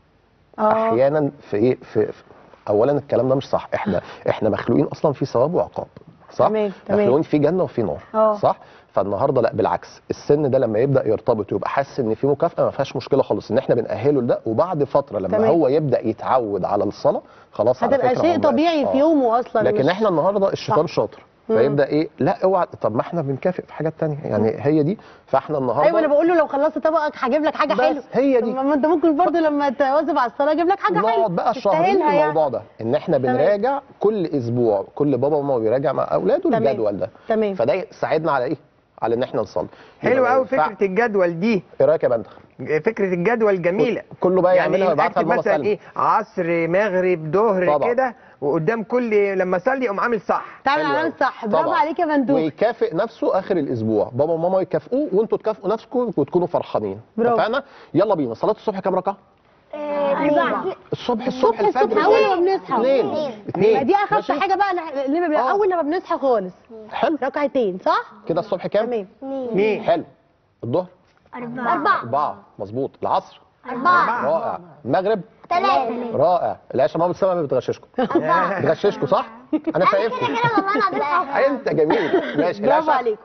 اه احيانا في ايه في, في اولا الكلام ده مش صح احنا احنا مخلوقين اصلا في ثواب وعقاب صح تمام، تمام. مخلوقين في جنه وفي نار اه. صح فالنهارده لا بالعكس السن ده لما يبدا يرتبط ويبقى حاسس ان في مكافاه ما فيهاش مشكله خالص ان احنا بنأهله لده وبعد فتره لما تمام. هو يبدا يتعود على الصلاه خلاص على هتبقى فكرة شيء هو بقى- طبيعي في آه. يومه اصلا لكن مش- احنا النهارده الشيطان صح. شاطر مم. فيبدا ايه لا اوعى طب ما احنا بنكافئ في حاجات تانية يعني هي دي فاحنا النهارده ايوه انا بقول له لو خلصت طبقك هجيب لك حاجه بس حلوه هي دي. طب ما انت ممكن برضه لما تواظب على الصلاه اجيب لك حاجه حلوه نقعد بقى شهرين في تستاهلها يعني. الموضوع ده ان احنا تمام. بنراجع كل اسبوع كل بابا وماما بيراجع مع اولاده تمام. الجدول ده تمام. فده يساعدنا على ايه على ان احنا نصلي حلو يبقى قوي ينفع- فكره الجدول دي ايه رايك يا بندخ فكره الجدول جميله كله بقى يعني يعملها ويبعتها اكتب لماما مثلا سلمى ايه عصر مغرب ظهر طبعا. كده وقدام كل لما اصلي اقوم عامل صح تعمل حلو علامه أوي. صح برافو طبعا. عليك يا مندوب ويكافئ نفسه اخر الاسبوع بابا وماما يكافئوه وانتوا تكافئوا نفسكم وتكونوا فرحانين برافو. اتفقنا يلا بينا صلاه الصبح كام ركعه أربعة الصبح الصبح الفجر الصبح اول ما بنصحى اثنين ما اثنين دي اخف ماشي؟ حاجه بقى اللي بيبقى آه. اول لما بنصحى خالص حلو ركعتين صح كده الصبح كام تمام مين حلو الظهر أربعة أربعة مظبوط العصر أربعة رائع المغرب ثلاثة رائع العشاء ماما بتسمع ما بتغششكم بتغششكم صح؟ انا شايفكم كده والله أنا عارفة انت جميل ماشي برافو العشاء عليك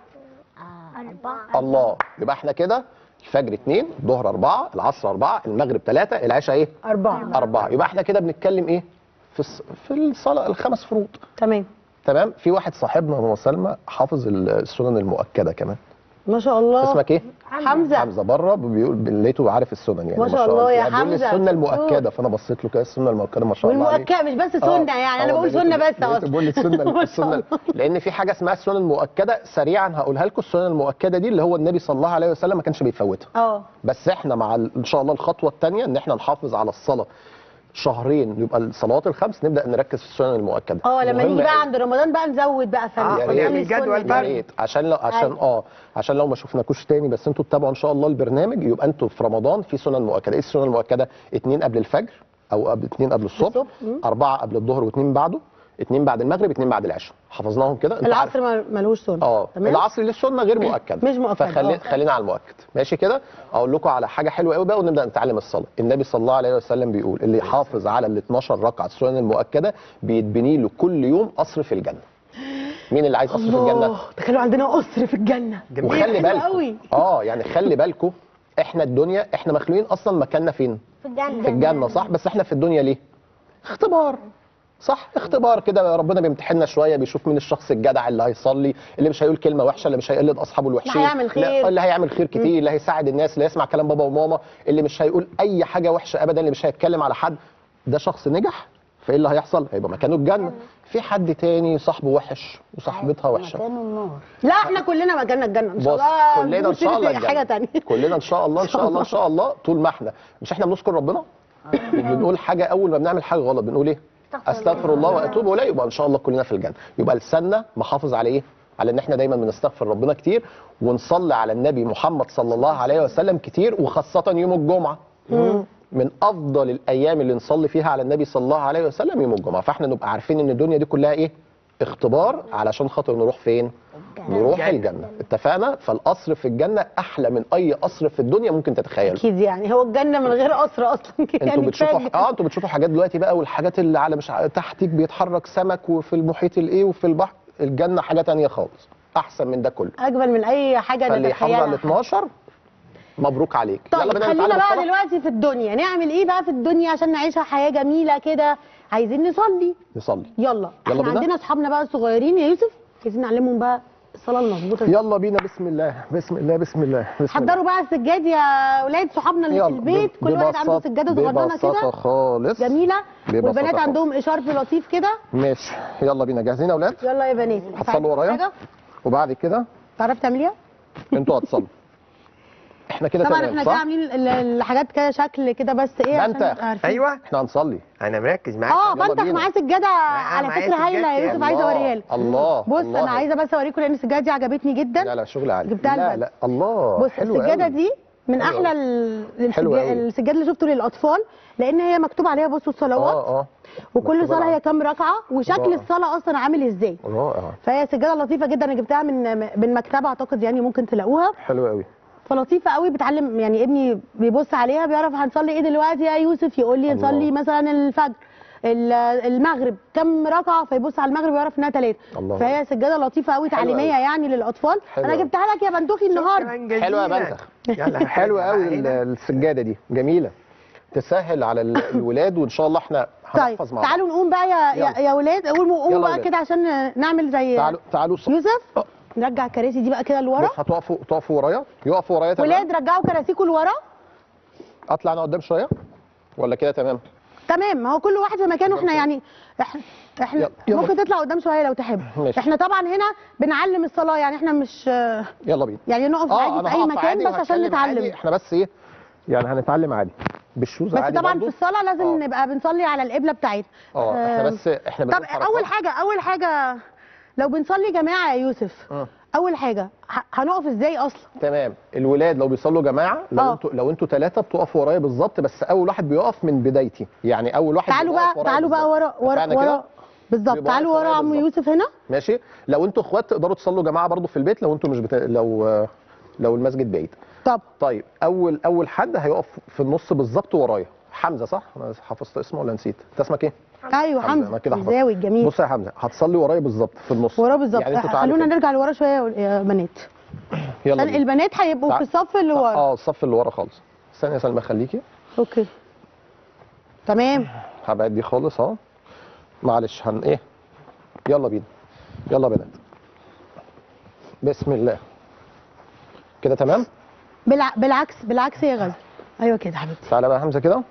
أربعة الله يبقى احنا كده الفجر اثنين الظهر أربعة العصر أربعة المغرب ثلاثة العشاء ايه؟ أربعة أربعة يبقى احنا كده بنتكلم ايه؟ في الص... في الصلاة الخمس فروض تمام تمام في واحد صاحبنا هو سلمى حافظ السنن المؤكدة كمان ما شاء الله اسمك ايه؟ حمزة حمزه بره بيقول لقيته عارف السنن يعني ما شاء الله يا يعني بيقول لي حمزة. السنه المؤكده فانا بصيت له كده السنه المؤكده ما شاء الله عليه والمؤكده مش بس آه. سنه يعني انا آه، بقول لقيته- سنه بس لقيته اصلا بيقول لي السنه ما شاء السنه الله. لان في حاجه اسمها السنن المؤكده سريعا هقولها لكم السنن المؤكده دي اللي هو النبي صلى الله عليه وسلم ما كانش بيفوتها اه بس احنا مع ال- ان شاء الله الخطوه الثانيه ان احنا نحافظ على الصلاه شهرين يبقى الصلوات الخمس نبدا نركز في السنن المؤكده اه لما مهم نيجي بقى أوي. عند رمضان بقى نزود بقى فن آه، يا ونعمل ريت. جدول يا فرد. ريت عشان لو عشان أيوة. اه عشان لو ما شفناكوش تاني بس انتوا تتابعوا ان شاء الله البرنامج يبقى انتوا في رمضان في سنن مؤكده ايه السنن المؤكده اتنين قبل الفجر او قبل اتنين قبل الصبح الصبح، مم. اربعه قبل الظهر واثنين بعده اتنين بعد المغرب اتنين بعد العشاء حفظناهم كده انتوا العصر ما- ملوش سنه اه تمام العصر للسنه غير مؤكد مش مؤكد، فخلي آه. خلينا على المؤكد ماشي كده اقول لكم على حاجه حلوه قوي بقى ونبدا نتعلم الصلاه النبي صلى الله عليه وسلم بيقول اللي يحافظ على ال 12 ركعه السنن المؤكده بيتبني له كل يوم قصر في الجنه مين اللي عايز قصر في الجنه الله تخيلوا عندنا قصر في الجنه وخلي حلو بالكم قوي. اه يعني خلي بالكم احنا الدنيا احنا مخلوقين اصلا مكاننا فين في الجنة في الجنه صح بس احنا في الدنيا ليه اختبار صح اختبار كده ربنا بيمتحننا شويه بيشوف مين الشخص الجدع اللي هيصلي اللي مش هيقول كلمه وحشه اللي مش هيقلد اصحابه الوحشين هيعمل خير. لا، اللي هيعمل خير كتير اللي هيساعد الناس اللي هيسمع كلام بابا وماما اللي مش هيقول اي حاجه وحشه ابدا اللي مش هيتكلم على حد ده شخص نجح فايه اللي هيحصل هيبقى مكانه الجنه في حد تاني صاحبه وحش وصاحبتها وحشه مكان النار لا احنا كلنا مكاننا الجنه ان شاء بص الله كلنا ان نقول شاء الله حاجه الجنة. تانية كلنا ان شاء الله ان شاء الله ان شاء الله طول ما احنا مش احنا بنذكر ربنا بنقول حاجه اول ما بنعمل حاجه غلط بنقول ايه استغفر الله واتوب اليه يبقى ان شاء الله كلنا في الجنه يبقى لساننا محافظ على ايه على ان احنا دايما بنستغفر ربنا كتير ونصلي على النبي محمد صلى الله عليه وسلم كتير وخاصه يوم الجمعه من افضل الايام اللي نصلي فيها على النبي صلى الله عليه وسلم يوم الجمعه فاحنا نبقى عارفين ان الدنيا دي كلها ايه اختبار علشان خاطر نروح فين نروح الجنه اتفقنا فالقصر في الجنه احلى من اي قصر في الدنيا ممكن تتخيله اكيد يعني هو الجنه من غير قصر اصلا انتوا يعني بتشوفوا كفاية اه انتوا بتشوفوا حاجات دلوقتي بقى والحاجات اللي على مش ع- تحتك بيتحرك سمك وفي المحيط الايه وفي البحر الجنه حاجه تانية خالص احسن من ده كله اجمل من اي حاجه فاللي يحافظ على ال نتخيلها 12 مبروك عليك طيب بينا خلينا نتعلم بقى الصلاة. دلوقتي في الدنيا نعمل ايه بقى في الدنيا عشان نعيشها حياه جميله كده عايزين نصلي نصلي يلا يلا احنا بينا. عندنا اصحابنا بقى الصغيرين يا يوسف عايزين نعلمهم بقى الصلاه المظبوطه ازاي. يلا بينا بسم الله بسم الله بسم الله بسم الله حضروا بقى السجاد يا اولاد صحابنا اللي في يلا، البيت ب- كل واحد عنده ببساطة- سجاده صغننه ببساطة كده خالص جميله ببساطة والبنات خالص. عندهم اشارب لطيف كده ماشي يلا بينا جاهزين يا اولاد يلا يا بنات هتصلوا ورايا؟ حاجة؟ وبعد كده تعرف تعمليها انتوا هتصلوا احنا كده طبعا تمام احنا كده صح عاملين ال- الحاجات كده شكل كده بس ايه ده عشان انت. نبقى عارفين. ايوه احنا هنصلي انا مركز معاك اه يلا بنتك بينا. معاه سجاده على معايا فكره هايله يا سجادة. يوسف عايزه اوريها لك الله بص الله. انا عايزه بس اوريكم لان السجاده دي عجبتني جدا لا لا شغل عالي جبتها لا لبنت. لا الله بص حلو السجاده قوي. دي من حلو احلى قوي. ال- حلو السجا- قوي. السجاد اللي شفته للاطفال لان هي مكتوب عليها بصوا الصلوات اه اه وكل مكتوب صلاه على- هي كام ركعه وشكل رائع. الصلاه اصلا عامل ازاي رائع فهي سجاده لطيفه جدا انا جبتها من من مكتبه اعتقد يعني ممكن تلاقوها حلو قوي فلطيفه قوي بتعلم يعني ابني بيبص عليها بيعرف هنصلي ايه دلوقتي يا يوسف يقول لي الله. نصلي مثلا الفجر ال- المغرب كم ركعه فيبص على المغرب ويعرف انها ثلاثه الله. فهي سجاده لطيفه قوي حلو تعليميه قوي. يعني للاطفال حلو انا قوي. جبتها لك يا بنتوخي النهارده شكراً حلوه يا جزيلاً. بنتخ يلا حلوه قوي ال- هنا. السجاده دي جميله تسهل على ال- الولاد وان شاء الله احنا طيب هنحفظ مع بعض تعالوا نقوم بقى يا يا, يلا. يا ولاد قوموا قوموا يلا بقى ولاد. كده عشان نعمل زي تعالوا تعالوا ص- يوسف آه. نرجع الكراسي دي بقى كده لورا بص هتقفوا تقفوا ورايا يقفوا ورايا تمام ولاد رجعوا كراسيكم لورا اطلع انا قدام شويه ولا كده تمام تمام ما هو كل واحد في مكانه احنا يعني احنا احنا يلا، يلا. ممكن تطلع قدام شويه لو تحب ماشي. احنا طبعا هنا بنعلم الصلاه يعني احنا مش يلا بينا يعني نقف عادي انا في اي هقف مكان عادي بس عشان وهتكلم عادي. نتعلم احنا بس ايه يعني هنتعلم عادي بالشوز بس عادي طبعا برضو. في الصلاه لازم آه. نبقى بنصلي على القبله بتاعتنا اه احنا آه، بس احنا طب بنقول حركات. اول حاجه اول حاجه لو بنصلي جماعه يا يوسف آه. اول حاجه ه- هنقف ازاي اصلا تمام الولاد لو بيصلوا جماعه لو آه. انتوا لو انتوا ثلاثه بتقفوا ورايا بالظبط بس اول واحد بيقف من بدايتي يعني اول واحد تعالوا بيقف بقى ورايا تعالوا بقى بالظبط. ورا ورا اتفقنا كده؟ ورا بالظبط بيبقى تعالوا واقف ورا ورايا عم بالظبط. يوسف هنا ماشي لو انتوا اخوات تقدروا تصلوا جماعه برضو في البيت لو انتوا مش بتا... لو لو المسجد بعيد طب طيب اول اول حد هيقف في النص بالظبط ورايا حمزه صح انا حفظت اسمه ولا نسيت انت اسمك ايه ايوه حمزة، حمزه أنا كده حفظت. الزاوي الجميل بص يا حمزه هتصلي ورايا بالظبط في النص ورا بالظبط يعني انتوا تعالوا خلونا كده. نرجع لورا شويه يا- يا بنات يلا عشان بينا. البنات هيبقوا تع- في الصف اللي ورا اه الصف اللي ورا خالص ثانيه يا سلمى خليكي اوكي تمام هبعد دي خالص اهو معلش هن ايه يلا بينا يلا يا بنات بسم الله كده تمام بالع... بالعكس بالعكس يا غزل ايوه كده حبيبتي تعالى بقى يا حمزه كده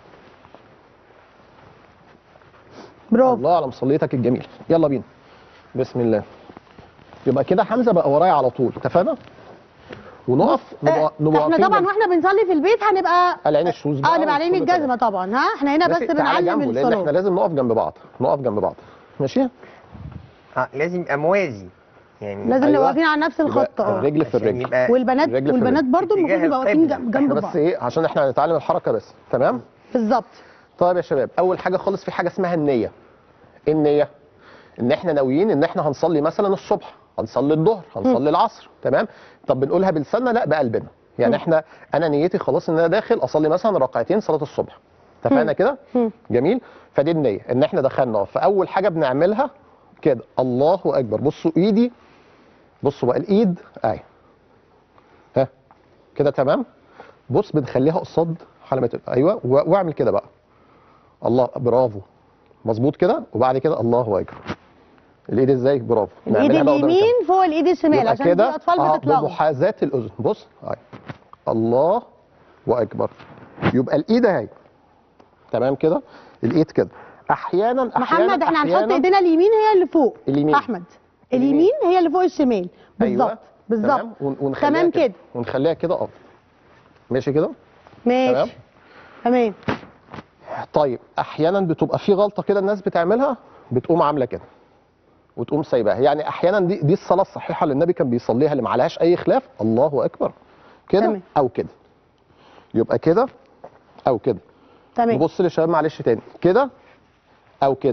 برافو الله على مصليتك الجميل يلا بينا بسم الله يبقى كده حمزه بقى ورايا على طول اتفقنا ونقف نبقى نبقى احنا واقفين طبعا جنب- واحنا بنصلي في البيت هنبقى قلعين الشوز اه نبقى علينا والكل الجزمه تمام. طبعا ها احنا هنا بس ماشي، تعالى بنعلم جنبه، لان احنا الصلاه لازم نقف جنب بعض نقف جنب بعض ماشي اه لازم يبقى موازي يعني لازم أيوة. نبقى واقفين على نفس يبقى الخط اه الرجل في عشان الرجل يبقى والبنات الرجل في والبنات الرجل. برضو المفروض اتجاه يبقوا واقفين القبلة. جنب احنا جنب بس بعض ايه عشان احنا هنتعلم الحركه بس تمام بالظبط طيب يا شباب اول حاجه خالص في حاجه اسمها النيه ايه النيه ان احنا ناويين ان احنا هنصلي مثلا الصبح هنصلي الظهر هنصلي العصر تمام طب بنقولها بلساننا لا بقلبنا يعني احنا انا نيتي خلاص ان انا داخل اصلي مثلا ركعتين صلاه الصبح اتفقنا كده مم. جميل فدي النيه ان احنا دخلنا فاول حاجه بنعملها كده الله اكبر بصوا ايدي بصوا بقى الايد اهي ها كده تمام بص بنخليها قصاد حلمة ال- ايوه و- واعمل كده بقى الله برافو مظبوط كده وبعد كده الله اكبر الايد ازاي برافو الايد نعملها بقى قدام الكاميرا. اليمين فوق الايد الشمال يبقى عشان في كده اطفال آه، بتطلعوا بمحاذاه الاذن بص اهي الله واكبر يبقى الايد اهي تمام كده الايد كده احيانا احيانا محمد احنا هنحط أحياناً- ايدينا اليمين هي اللي فوق اليمين. احمد اليمين. اليمين هي اللي فوق الشمال بالظبط أيوة. بالظبط تمام ون- ونخليها تمام كده ونخليها كده اه ماشي كده تمام ماشي تمام طيب احيانا بتبقى في غلطه كده الناس بتعملها بتقوم عامله كده وتقوم سايباها يعني احيانا دي دي الصلاه الصحيحه اللي النبي كان بيصليها اللي ما عليهاش اي خلاف الله اكبر كده تمام. او كده يبقى كده او كده تمام نبص للشباب معلش تاني كده او كده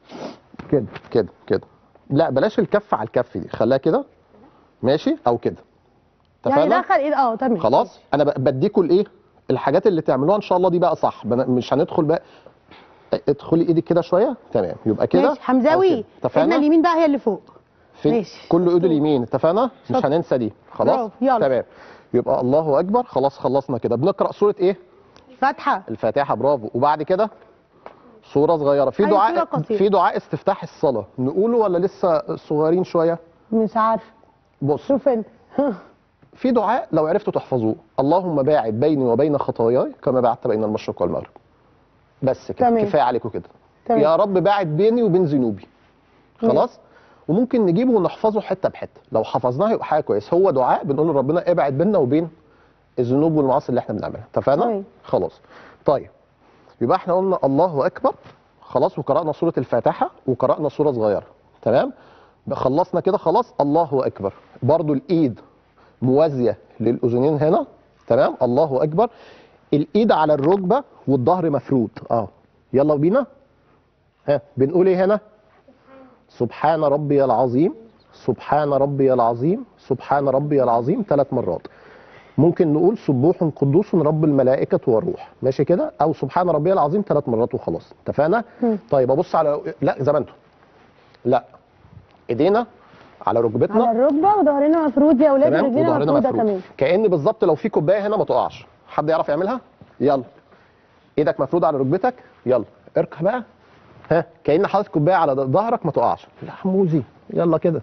كده كده كده لا بلاش الكف على الكف دي خليها كده ماشي او كده يعني اتفقنا؟ دخل ايد اه تمام خلاص انا ب- بديكوا الايه الحاجات اللي تعملوها ان شاء الله دي بقى صح بن- مش هندخل بقى ادخلي ايدك كده شويه تمام يبقى كده ماشي حمزاوي أو كده. ايدنا اتفقنا اليمين بقى هي اللي فوق فين ماشي. كل ايده اليمين اتفقنا مش شاطر. هننسى دي خلاص برافو، يلا. تمام يبقى الله اكبر خلاص خلصنا كده بنقرا سوره ايه فاتحه الفاتحه برافو وبعد كده سوره صغيره في أيوة، دعاء سورة قصيرة. في دعاء استفتاح الصلاه نقوله ولا لسه صغيرين شويه مش عارفه بص شوف انت في دعاء لو عرفتوا تحفظوه اللهم باعد بيني وبين خطاياي كما بعدت بين المشرق والمغرب بس كده تمام. كفايه عليكم كده تمام. يا رب باعد بيني وبين ذنوبي خلاص وممكن نجيبه ونحفظه حته بحته لو حفظناه يبقى حاجه كويس هو دعاء بنقول لربنا ابعد بيننا وبين الذنوب والمعاصي اللي احنا بنعملها اتفقنا تمام. خلاص طيب يبقى احنا قلنا الله اكبر خلاص وقرانا سوره الفاتحه وقرانا سوره صغيره تمام خلصنا كده خلاص الله اكبر برضو الايد موازيه للاذنين هنا تمام الله اكبر الايد على الركبه والظهر مفرود اه يلا بينا ها بنقول ايه هنا سبحان ربي العظيم سبحان ربي العظيم سبحان ربي العظيم ثلاث مرات ممكن نقول سبوح قدوس رب الملائكة والروح ماشي كده أو سبحان ربي العظيم ثلاث مرات وخلاص اتفقنا طيب أبص على لا زي ما انتم لا إيدينا على ركبتنا على الركبه وظهرنا مفرود يا اولاد تمام ورجلنا وظهرنا مفروده مفرود كمان كأن بالظبط لو في كوباية هنا ما تقعش حد يعرف يعملها يلا ايدك مفروضة على ركبتك يلا اركع بقى ها كأن حاطط كوباية على ظهرك ما تقعش لا حموزي يلا كده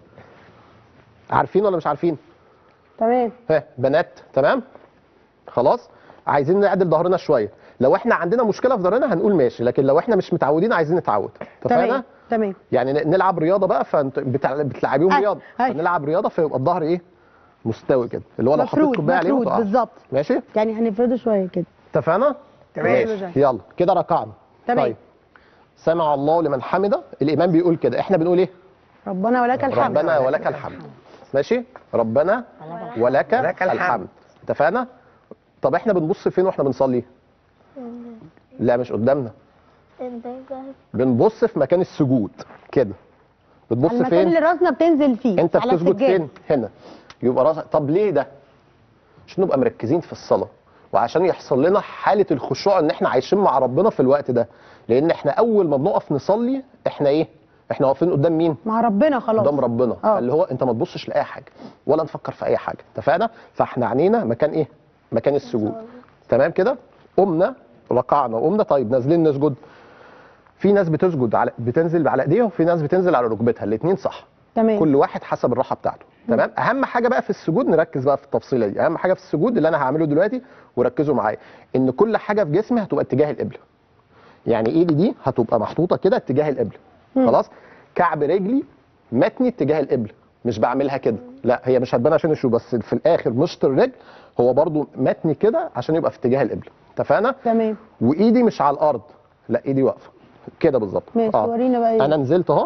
عارفين ولا مش عارفين تمام ها بنات تمام خلاص عايزين نعدل ظهرنا شويه لو احنا عندنا مشكله في ظهرنا هنقول ماشي لكن لو احنا مش متعودين عايزين نتعود اتفقنا تمام تمام يعني ن- نلعب رياضه بقى فانت بتع- بتلعبيهم أي- رياضه أي. فنلعب رياضه فيبقى الظهر ايه مستوي كده اللي هو لو حطيت مفرود كوبايه عليه ما مفرود تقعش. بالظبط ماشي يعني هنفرده شويه كده اتفقنا تمام. ماشي يلا كده ركعنا تمام. طيب سمع الله لمن حمده الامام بيقول كده احنا بنقول ايه ربنا ولك الحمد ربنا ولك الحمد ماشي ربنا ولك ولك الحمد. الحمد اتفقنا طب احنا بنبص فين واحنا بنصلي لا مش قدامنا بنبص في مكان السجود كده بتبص المكان فين اللي راسنا بتنزل فيه انت على بتسجد السجاد. فين هنا يبقى راسك طب ليه ده عشان نبقى مركزين في الصلاه وعشان يحصل لنا حاله الخشوع ان احنا عايشين مع ربنا في الوقت ده لان احنا اول ما بنقف نصلي احنا ايه احنا واقفين قدام مين مع ربنا خلاص قدام ربنا اه. اللي هو انت ما تبصش لاي حاجه ولا نفكر في اي حاجه اتفقنا فاحنا عينينا مكان ايه مكان السجود تمام كده قمنا ركعنا وقمنا طيب نازلين نسجد في ناس بتسجد على بتنزل على ايديها وفي ناس بتنزل على ركبتها الاثنين صح تمام كل واحد حسب الراحه بتاعته تمام اهم حاجه بقى في السجود نركز بقى في التفصيله دي اهم حاجه في السجود اللي انا هعمله دلوقتي وركزوا معايا ان كل حاجه في جسمي هتبقى اتجاه القبله يعني ايدي دي هتبقى محطوطه كده اتجاه القبله خلاص كعب رجلي متني اتجاه القبله مش بعملها كده لا هي مش هتبان عشان نشوف بس في الاخر مشط الرجل هو برضو متني كده عشان يبقى في اتجاه القبله اتفقنا تمام وايدي مش على الارض لا ايدي واقفه كده بالظبط ماشي ورينا بقى ايه انا نزلت اهو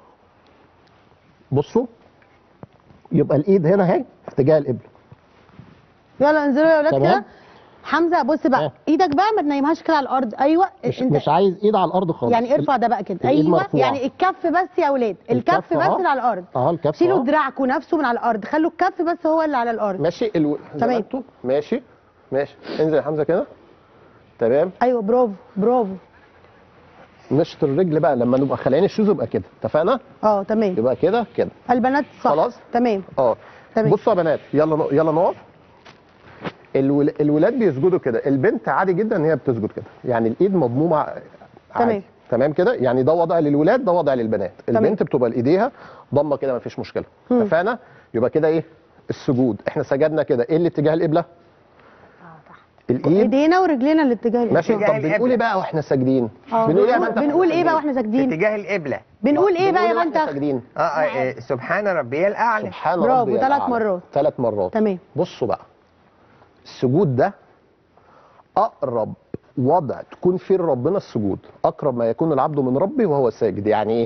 بصوا يبقى الايد هنا اهي في اتجاه القبله يلا انزلوا يا اولاد تمام. كده حمزه بص بقى اه. ايدك بقى ما تنيمهاش كده على الارض ايوه مش, انت مش عايز ايد على الارض خالص يعني ارفع ده بقى كده الإيد ايوه مرفوعة. يعني الكف بس يا اولاد الكف, الكف بس اهو. اللي على الارض اه الكف شيلوا اهو. دراعكم نفسه من على الارض خلوا الكف بس هو اللي على الارض ماشي الو... زي ما تمام. انتوا. ماشي ماشي انزل يا حمزه كده تمام ايوه برافو برافو نشط الرجل بقى لما نبقى خلينا الشوز يبقى كده اتفقنا اه تمام يبقى كده كده البنات صح خلاص. تمام اه تمام. بصوا يا بنات يلا ن- يلا نقف الول... الولاد بيسجدوا كده البنت عادي جدا ان هي بتسجد كده يعني الايد مضمومه عادي تمام. تمام كده يعني ده وضع للولاد ده وضع للبنات تمام. البنت بتبقى ايديها ضمه كده مفيش مشكله اتفقنا يبقى كده ايه السجود احنا سجدنا كده ايه اللي اتجاه القبله الايد ايدينا ورجلينا الاتجاه ماشي اتجاه طب القبلة. بنقول ايه بقى واحنا ساجدين اه بنقول ايه يا بنت بنقول ايه بقى واحنا في ساجدين اتجاه القبله بنقول ايه بقى يا واحنا بنت ساجدين اه, آه, آه سبحان ربي الاعلى سبحان برافو، ربي ثلاث الأعلى. مرات. ثلاث مرات تمام. بصوا بقى السجود ده اقرب وضع تكون فيه ربنا السجود اقرب ما يكون العبد من ربه وهو ساجد يعني ايه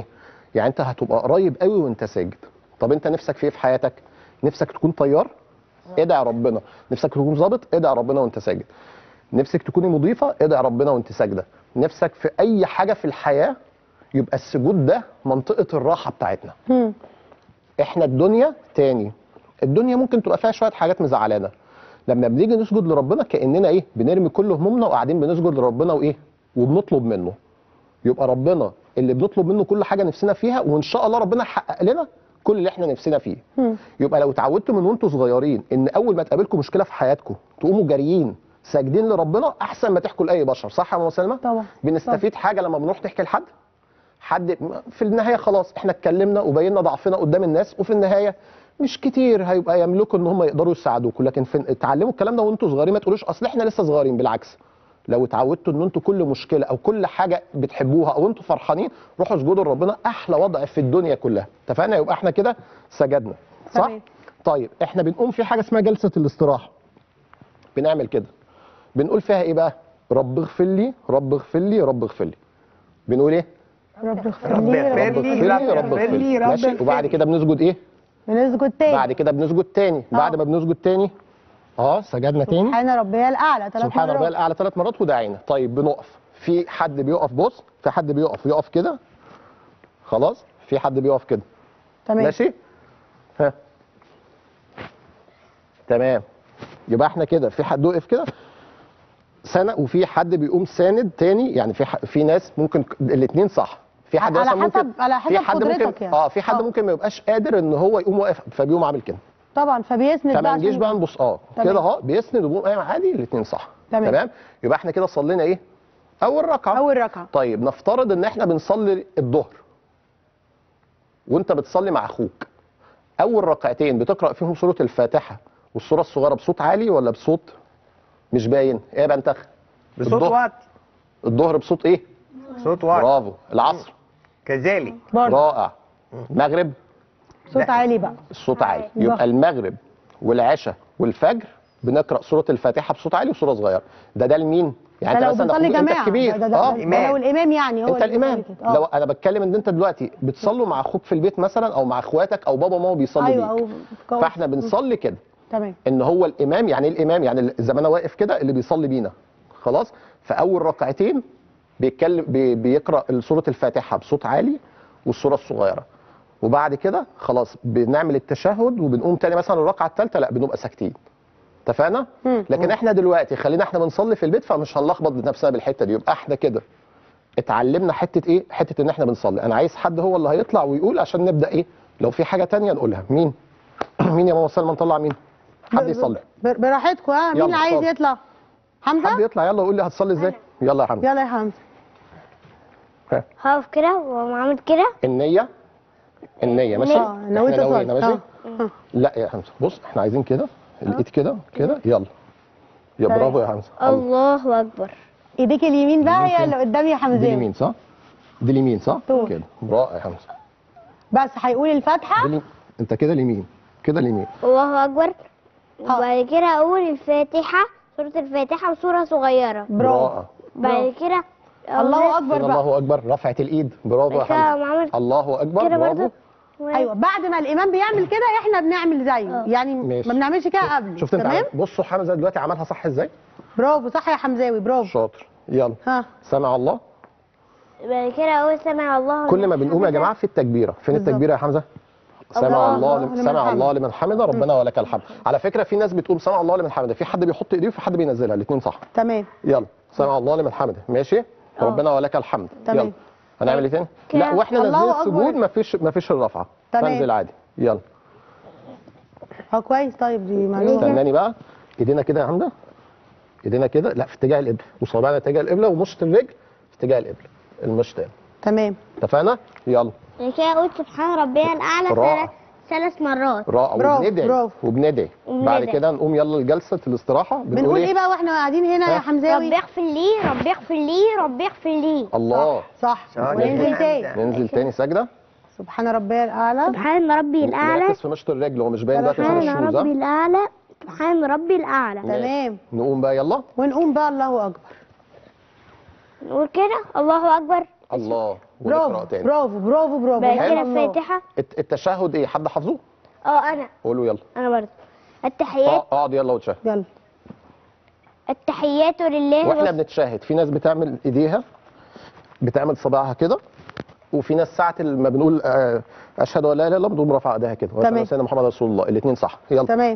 يعني انت هتبقى قريب قوي وانت ساجد طب انت نفسك في ايه في حياتك نفسك تكون طيار ادعي ربنا نفسك تكون ظابط ادعي ربنا وانت ساجد نفسك تكوني مضيفه ادعي ربنا وانت ساجده نفسك في اي حاجه في الحياه يبقى السجود ده منطقه الراحه بتاعتنا مم. احنا الدنيا تاني الدنيا ممكن تبقى فيها شويه حاجات مزعلانا لما بنيجي نسجد لربنا كاننا ايه بنرمي كل همومنا وقاعدين بنسجد لربنا وايه وبنطلب منه يبقى ربنا اللي بنطلب منه كل حاجه نفسنا فيها وان شاء الله ربنا يحقق لنا كل اللي احنا نفسنا فيه مم. يبقى لو اتعودتوا من وانتوا صغيرين ان اول ما تقابلكم مشكله في حياتكم تقوموا جاريين ساجدين لربنا احسن ما تحكوا لاي بشر صح يا ماما سلمى طبعا بنستفيد حاجه لما بنروح نحكي لحد حد في النهايه خلاص احنا اتكلمنا وبينا ضعفنا قدام الناس وفي النهايه مش كتير هيبقى يملكوا ان هم يقدروا يساعدوكم لكن في اتعلموا الكلام ده وانتوا صغيرين ما تقولوش اصل احنا لسه صغيرين بالعكس لو اتعودتوا ان انتوا كل مشكله او كل حاجه بتحبوها او انتوا فرحانين روحوا اسجدوا لربنا احلى وضع في الدنيا كلها اتفقنا يبقى احنا كده سجدنا صح تمام. طيب احنا بنقوم في حاجه اسمها جلسه الاستراحه بنعمل كده بنقول فيها ايه بقى رب اغفر لي رب اغفر لي رب اغفر لي بنقول ايه رب اغفر رب لي اغفر رب لي، اغفر لي رب اغفر لي، رب ماشي اغفر وبعد لي. كده بنسجد ايه بنسجد تاني بعد كده بنسجد تاني بعد ما بنسجد تاني اه سجدنا تاني سبحان ربي الاعلى ثلاث سبحان ربي مرات الاعلى ثلاث مرات ودعينا طيب بنقف في حد بيقف بص في حد بيقف يقف كده خلاص في حد بيقف كده تمام ماشي ها تمام يبقى احنا كده في حد وقف كده سنة وفي حد بيقوم ساند تاني يعني في ح... في ناس ممكن الاثنين صح في حد على مثلا حسب- ممكن على في حسب حد قدرتك ممكن يعني. اه في حد آه. ممكن ما يبقاش قادر ان هو يقوم واقف فبيقوم عامل كده طبعا فبيسند فما بقى نجيش عشان بقى نبص اه تمام. كده اهو بيسند وبيقوم قايم عادي الاثنين صح تمام. تمام يبقى احنا كده صلينا ايه اول ركعه اول ركعه طيب نفترض ان احنا بنصلي الظهر وانت بتصلي مع اخوك اول ركعتين بتقرا فيهم سوره الفاتحه والسوره الصغيره بصوت عالي ولا بصوت مش باين ايه بقى انت بصوت الظهر. واطي الظهر بصوت ايه صوت واطي برافو العصر كذلك برضه رائع المغرب صوت عالي بقى الصوت عالي الله. يبقى المغرب والعشاء والفجر بنقرا سوره الفاتحه بصوت عالي وسوره صغيره ده ده لمين يعني ده انت لو مثلا بنصلي أخوك انت جماعه الكبير ده, ده, اه ده, ده إمام. لو الامام يعني هو انت اللي الامام بيصلي كده. آه. لو انا بتكلم ان انت دلوقتي بتصلوا مع اخوك في البيت مثلا او مع اخواتك او بابا وماما بيصلوا ايوه بيك او كويس. فاحنا بنصلي كده تمام ان هو الامام يعني ايه الامام يعني زي ما انا واقف كده اللي بيصلي بينا خلاص فاول ركعتين بيتكلم بي بيقرا سوره الفاتحه بصوت عالي والسوره الصغيره وبعد كده خلاص بنعمل التشهد وبنقوم تاني مثلا الركعه الثالثه لا بنبقى ساكتين اتفقنا مم. لكن احنا دلوقتي خلينا احنا بنصلي في البيت فمش هنلخبط نفسنا بالحته دي يبقى احنا كده اتعلمنا حته ايه حته ان احنا بنصلي انا عايز حد هو اللي هيطلع ويقول عشان نبدا ايه لو في حاجه تانية نقولها مين مين يا ماما سلمى نطلع مين حد يصلي ب- براحتكم ها مين يلا، اللي عايز اتفضل. يطلع حد حمزه يطلع يلا ويقول لي هتصلي ازاي يلا يا حمزه يلا يا حمزه هقف كده واقوم عامل كده النية النية ماشي اه نويت احنا اصلي نوينا ماشي اه لا يا حمزة بص احنا عايزين كده الايد كده كده يلا يا تمام. برافو يا حمزة الله. الله اكبر ايديك اليمين بقى هي اللي قدام يا دي حمزه اليمين صح دي اليمين صح طول. كده برافو يا حمزة بس هيقول الفاتحه دي اليمين. انت كده اليمين كده اليمين الله اكبر وبعد كده اقول الفاتحه سوره الفاتحه وسوره صغيره برافو بعد كده الله اكبر كده بقى الله اكبر رفعت الايد برافو يا كده حمزة عمل الله اكبر كده برافو برضه ايوه بعد ما الامام بيعمل كده احنا بنعمل زيه اه. يعني ماشي. ما بنعملش كده قبل شفت انت تمام عمل- بصوا حمزة دلوقتي عملها صح ازاي برافو صح يا حمزاوي برافو شاطر يلا ها سمع الله بعد كده اقول سمع الله كل ما لمن بنقوم يا حمده. جماعه في التكبيره فين بالظبط. التكبيره يا حمزه سمع الله الله لمن لمن سمع حمده. الله لمن حمده ربنا ولك الحمد على فكره في ناس بتقول سمع الله لمن حمده في حد بيحط ايديه وفي حد بينزلها الاثنين صح تمام يلا سمع الله لمن حمده ماشي ربنا ولك الحمد تمام. يلا هنعمل ايه تاني كده. لا واحنا الله نازلين أكبر. السجود مفيش مفيش الرفعه تمام. تنزل عادي يلا اه كويس طيب دي معلومه استناني بقى ايدينا كده يا حمده ايدينا كده لا في اتجاه القبله وصابعنا اتجاه القبله ومشط الرجل في اتجاه القبله المشط هنا. تمام اتفقنا يلا بعد كده اقول سبحان ربي الاعلى رائع. ثلاث ثلاث مرات رائع برافو، وبندعي برافو. وبندعي وبندعي. بعد كده نقوم يلا لجلسه الاستراحه بنقول ايه بقى واحنا قاعدين هنا يا ها؟ حمزاوي ربي اغفر لي ربي اغفر لي ربي اغفر لي الله صح شاطر. وننزل تاني ننزل تاني سجده سبحان ربي الاعلى سبحان ربي الاعلى نركز في مشط الرجل هو مش باين دلوقتي عشان سبحان الشوز ها؟ ربي الاعلى سبحان ربي الاعلى تمام نقوم بقى يلا ونقوم بقى الله اكبر نقول كده الله اكبر الله ونقرا برافو تاني برافو برافو برافو بعد ما كده شاء الله. الفاتحة الت- التشهد ايه حد حافظه اه انا قولوا يلا انا برضه التحيات اقعد اقعد يلا وتشهد يلا التحيات لله واحنا والص- بنتشاهد في ناس بتعمل ايديها بتعمل صباعها كده وفي ناس ساعه ما بنقول آه، اشهد ان لا اله الا الله بتقوم رافعه ايديها كده وأشهد تمام. أن سيدنا محمد رسول الله الاثنين صح يلا تمام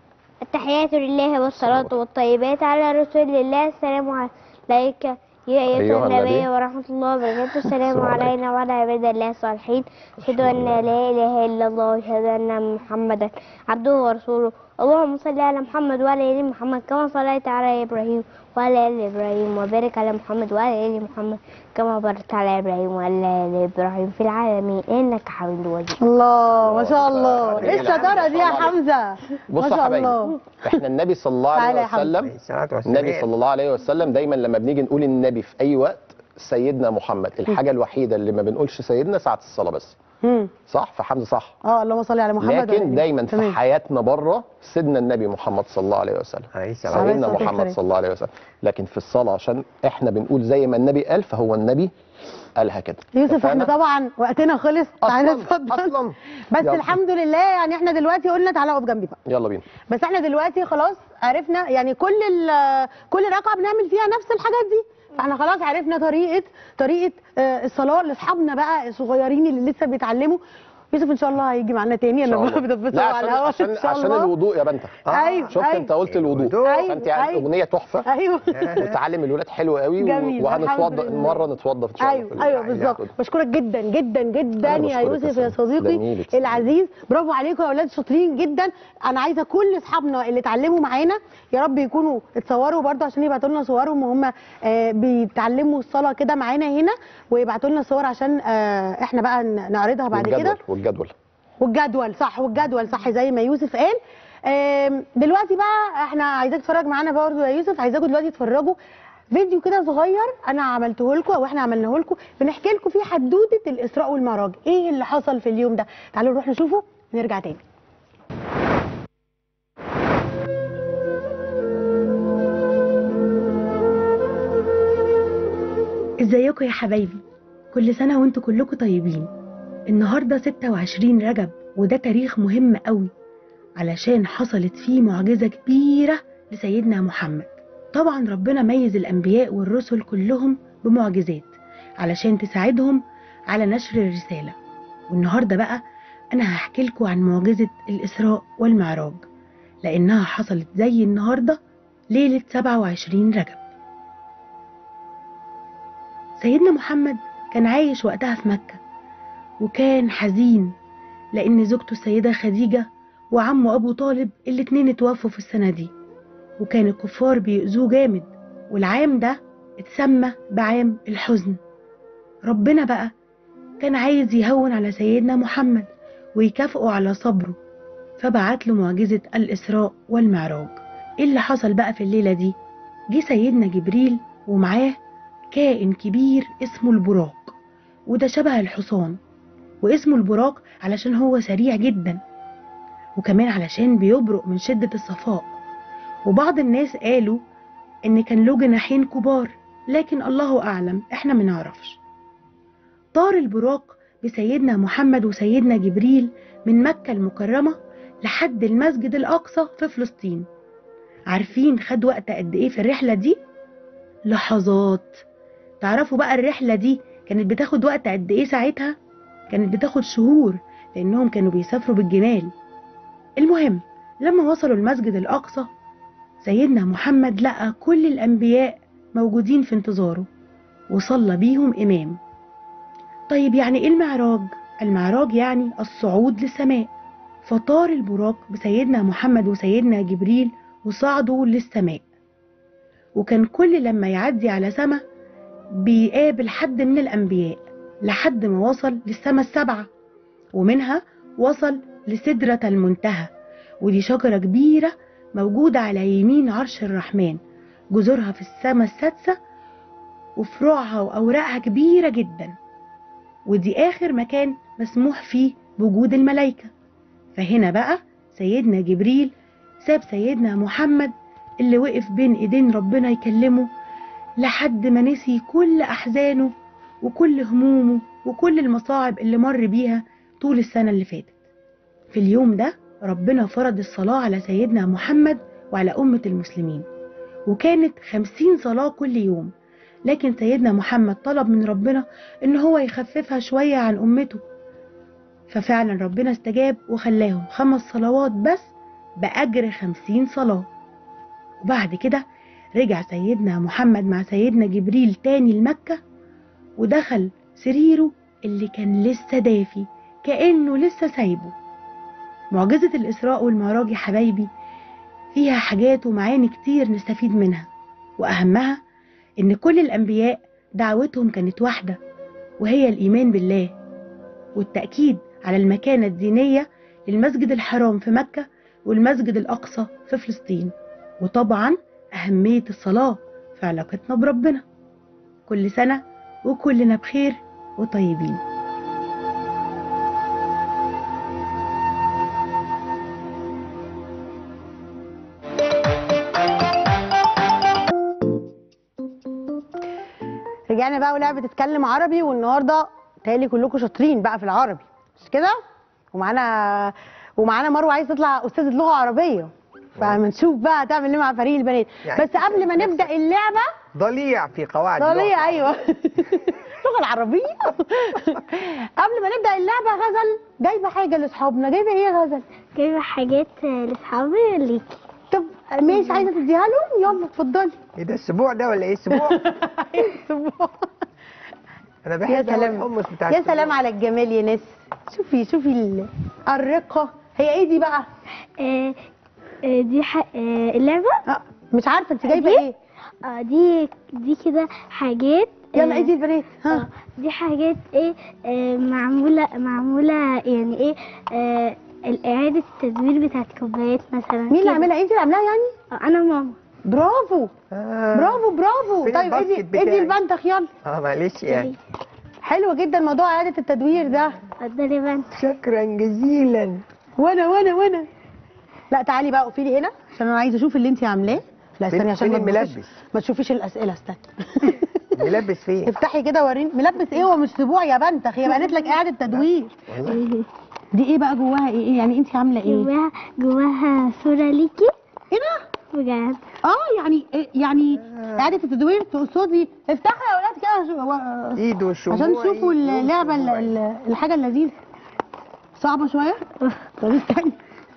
التحيات لله والصلاة والطيبات على رسول الله السلام عليك يا أيها أيها النبي. النبي ورحمة الله وبركاته السلام السلام عليكم. علينا وعلى عباد الله الصالحين أشهد أن لا إله إلا الله وأشهد أن محمدا عبده ورسوله اللهم صل على محمد وعلى آل محمد كما صليت على إبراهيم وعلى آل إبراهيم وبارك على محمد وعلى آل محمد كما باركت على إبراهيم وعلى آل إبراهيم في العالمين إنك حميد مجيد الله ما شاء الله جميل. ايه الشطاره دي يا حمزه ما بصوا يا شاء الله حبايبي احنا النبي صلى الله تعالى عليه يا حبيبي. وسلم عليه الصلاة والسلام. النبي صلى الله عليه وسلم دايما لما بنيجي نقول النبي في اي وقت سيدنا محمد الحاجه الوحيده اللي ما بنقولش سيدنا ساعه الصلاه بس مم. صح فحمزه صح اه اللهم صل على محمد وعلى لكن آله. دايما في تمام. حياتنا بره سيدنا النبي محمد صلى الله عليه وسلم عليه الصلاة سيدنا عليه الصلاة محمد والسلام. صلى الله عليه وسلم لكن في الصلاه عشان احنا بنقول زي ما النبي قال فهو النبي قالها كده يوسف احنا اتفقنا؟ طبعا وقتنا خلص تعالى اصلا اتفضل اصلا بس يلا. الحمد لله يعني احنا دلوقتي قلنا تعالى اقف جنبي بقى يلا بينا بس احنا دلوقتي خلاص عرفنا يعني كل ال- كل ركعه بنعمل فيها نفس الحاجات دي فاحنا خلاص عرفنا طريقه طريقه آه، الصلاه لاصحابنا بقى الصغيرين اللي لسه بيتعلموا يوسف ان شاء الله هيجي معانا تاني إن انا شاء الله. بتبسط لا على عشان الهوا عشان ان شاء عشان الله الوضوء يا بنت ايوه شفت أيوة. انت قلت الوضوء الوضوء. فانت يعني أيوة. اغنيه تحفه ايوه وتعلم الولاد حلو قوي و- جميل، وهنتوضى الحمد لله. مره نتوضى ان شاء الله في ايوه ايوه الوضوء. بالظبط بشكرك جدا جدا جدا أنا يا بشكرك يا يوسف يا سلمى. صديقي جميل، تسلمي. العزيز برافو عليكم يا اولاد شاطرين جدا انا عايزه كل اصحابنا اللي اتعلموا معانا يا رب يكونوا اتصوروا برضه عشان يبعتوا لنا صورهم وهم آه، بيتعلموا الصلاه كده معانا هنا ويبعتوا لنا صور عشان آه، احنا بقى ن- نعرضها بعد كده والجدول والجدول والجدول صح والجدول صح زي ما يوسف قال آم، دلوقتي بقى احنا عايزاك تتفرج معانا برضه يا يوسف عايزاكم دلوقتي تتفرجوا فيديو كده صغير انا عملته لكم او احنا عملناه لكم بنحكي لكم فيه حدوته الاسراء والمعراج ايه اللي حصل في اليوم ده تعالوا نروح نشوفه ونرجع تاني ازيكم يا حبايبي كل سنة وانتوا كلكم طيبين النهاردة 26 رجب وده تاريخ مهم قوي علشان حصلت فيه معجزة كبيرة لسيدنا محمد طبعا ربنا ميز الأنبياء والرسل كلهم بمعجزات علشان تساعدهم على نشر الرسالة والنهاردة بقى أنا هحكي لكم عن معجزة الإسراء والمعراج لأنها حصلت زي النهاردة ليلة 27 رجب سيدنا محمد كان عايش وقتها في مكة وكان حزين لأن زوجته السيدة خديجة وعمه أبو طالب الاتنين اتوفوا في السنة دي وكان الكفار بيأذوه جامد والعام ده اتسمى بعام الحزن ربنا بقى كان عايز يهون على سيدنا محمد ويكافئه على صبره فبعت له معجزة الإسراء والمعراج إيه اللي حصل بقى في الليلة دي؟ جه سيدنا جبريل ومعاه كائن كبير اسمه البراق وده شبه الحصان واسمه البراق علشان هو سريع جدا وكمان علشان بيبرق من شدة الصفاء وبعض الناس قالوا ان كان له جناحين كبار لكن الله اعلم احنا منعرفش طار البراق بسيدنا محمد وسيدنا جبريل من مكة المكرمة لحد المسجد الأقصى في فلسطين عارفين خد وقت قد ايه في الرحلة دي؟ لحظات تعرفوا بقى الرحلة دي كانت بتاخد وقت قد ايه ساعتها؟ كانت بتاخد شهور لأنهم كانوا بيسافروا بالجمال المهم لما وصلوا المسجد الأقصى سيدنا محمد لقى كل الأنبياء موجودين في انتظاره وصلى بيهم إمام طيب يعني إيه المعراج؟ المعراج يعني الصعود للسماء فطار البراق بسيدنا محمد وسيدنا جبريل وصعدوا للسماء وكان كل لما يعدي على سما بيقابل حد من الأنبياء لحد ما وصل للسما السبعة ومنها وصل لسدرة المنتهى ودي شجرة كبيرة موجودة على يمين عرش الرحمن جذورها في السما السادسة وفروعها وأوراقها كبيرة جدا ودي آخر مكان مسموح فيه بوجود الملائكة فهنا بقى سيدنا جبريل ساب سيدنا محمد اللي وقف بين ايدين ربنا يكلمه لحد ما نسي كل أحزانه وكل همومه وكل المصاعب اللي مر بيها طول السنة اللي فاتت في اليوم ده ربنا فرض الصلاة على سيدنا محمد وعلى أمة المسلمين وكانت خمسين صلاة كل يوم لكن سيدنا محمد طلب من ربنا إن هو يخففها شوية عن أمته ففعلا ربنا استجاب وخلاهم خمس صلوات بس بأجر خمسين صلاة وبعد كده رجع سيدنا محمد مع سيدنا جبريل تاني لمكة ودخل سريره اللي كان لسه دافي كأنه لسه سايبه معجزة الإسراء والمعراج يا حبايبي فيها حاجات ومعاني كتير نستفيد منها وأهمها إن كل الأنبياء دعوتهم كانت واحدة وهي الإيمان بالله والتأكيد على المكانة الدينية للمسجد الحرام في مكة والمسجد الأقصى في فلسطين وطبعا أهمية الصلاة في علاقتنا بربنا كل سنة وكلنا بخير وطيبين رجعنا بقى ولعبة تتكلم عربي والنهارده تهيألي كلكم شاطرين بقى في العربي مش كده؟ ومعانا ومعانا مروه عايز تطلع استاذة لغة عربية فما نشوف بقى هتعمل ايه مع فريق البنات يعني بس قبل ما نبدأ اللعبة ضليع في قواعد ضليع اللغة. ايوه اللغة العربية قبل ما نبدأ اللعبة غزل جايبة حاجة لاصحابنا جايبة ايه يا غزل؟ جايبة حاجات لاصحابي وليكي طب ماشي عايزة تديها لهم يلا اتفضلي ايه ده السبوع ده ولا ايه السبوع انا يا بحب أوي سلام الحمص بتاع يا السبوع. سلام على الجمال يا ناس شوفي شوفي ال- الرقة هي ايه دي بقى؟ آه آه دي ح... آه اللعبة آه، مش عارفة انت جايبة دي؟ ايه؟ آه دي دي كده حاجات يلا آه، ايدي البنات آه ها دي حاجات ايه آه معمولة معمولة يعني ايه آه إعادة التدوير بتاعت كوبايات مثلا مين اللي كده. عاملها انت اللي عاملاها يعني؟ آه أنا وماما برافو آه. برافو برافو فين طيب الباسكت ادي بتاعي؟ ادي البنتخ يلا اه معلش يعني حلو جدا موضوع اعاده التدوير ده اتفضلي بنت شكرا جزيلا وانا وانا وانا لا تعالي بقى قفي لي هنا عشان انا عايزه اشوف اللي انت عاملاه لا فين- استني عشان فين ما تبصيش- الملبس؟ ما تشوفيش الاسئله استني ملبس فين افتحي كده وريني ملبس ايه هو مش اسبوع يا بنتخ هي قالت لك اعاده تدوير والله دي ايه بقى جواها ايه, إيه يعني انت عامله ايه جواها جواها صورة ليكي ايه ده بجد اه يعني إيه يعني اعاده التدوير تقصدي افتحي يا اولاد كده شو- و- ايد وشموع عشان تشوفوا إيد اللعبه ال- وشموع. ال- الحاجه اللذيذه صعبه شويه طب استني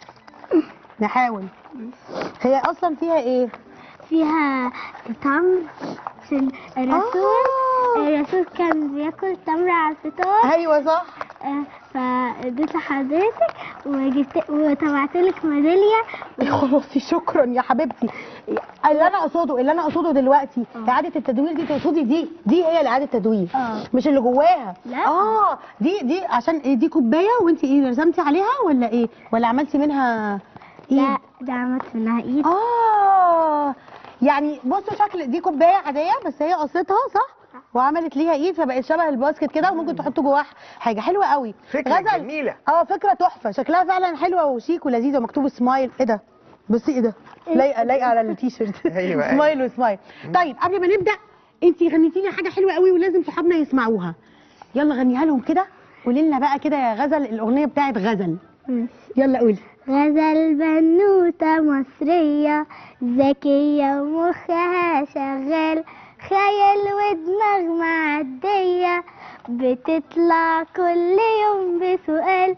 نحاول هي اصلا فيها ايه فيها تمر عشان الرسول آه. الرسول كان بياكل تمر على الفطار ايوه صح آه، فاديت لحضرتك وجبت وطبعت لك ميداليه خلاص شكرا يا حبيبتي اللي انا اقصده اللي انا اقصده دلوقتي اعاده التدوير دي تقصدي دي دي هي اعاده التدوير آه. مش اللي جواها لا. اه دي دي عشان إيه دي كوبايه وانت ايه رسمتي عليها ولا ايه ولا عملتي منها ايه لا ده عملت منها ايد اه يعني بصوا شكل دي كوبايه عاديه بس هي قصتها صح وعملت ليها ايد فبقت شبه الباسكت كده وممكن تحطوا جواها حاجه حلوه قوي فكرة جميلة. اه فكره تحفه شكلها فعلا حلوه وشيك ولذيذه ومكتوب سمايل ايه ده بصي ايه ده لايقه لايقه على التيشيرت أيوة، سمايل وسمايل طيب قبل ما نبدا انت غنيتي لي حاجه حلوه قوي ولازم صحابنا يسمعوها يلا غنيها لهم كده قولي لنا بقى كده يا غزل الاغنيه بتاعت غزل يلا قولي غزل بنوتة مصرية ذكية ومخها شغال خيال ودماغ معدية بتطلع كل يوم بسؤال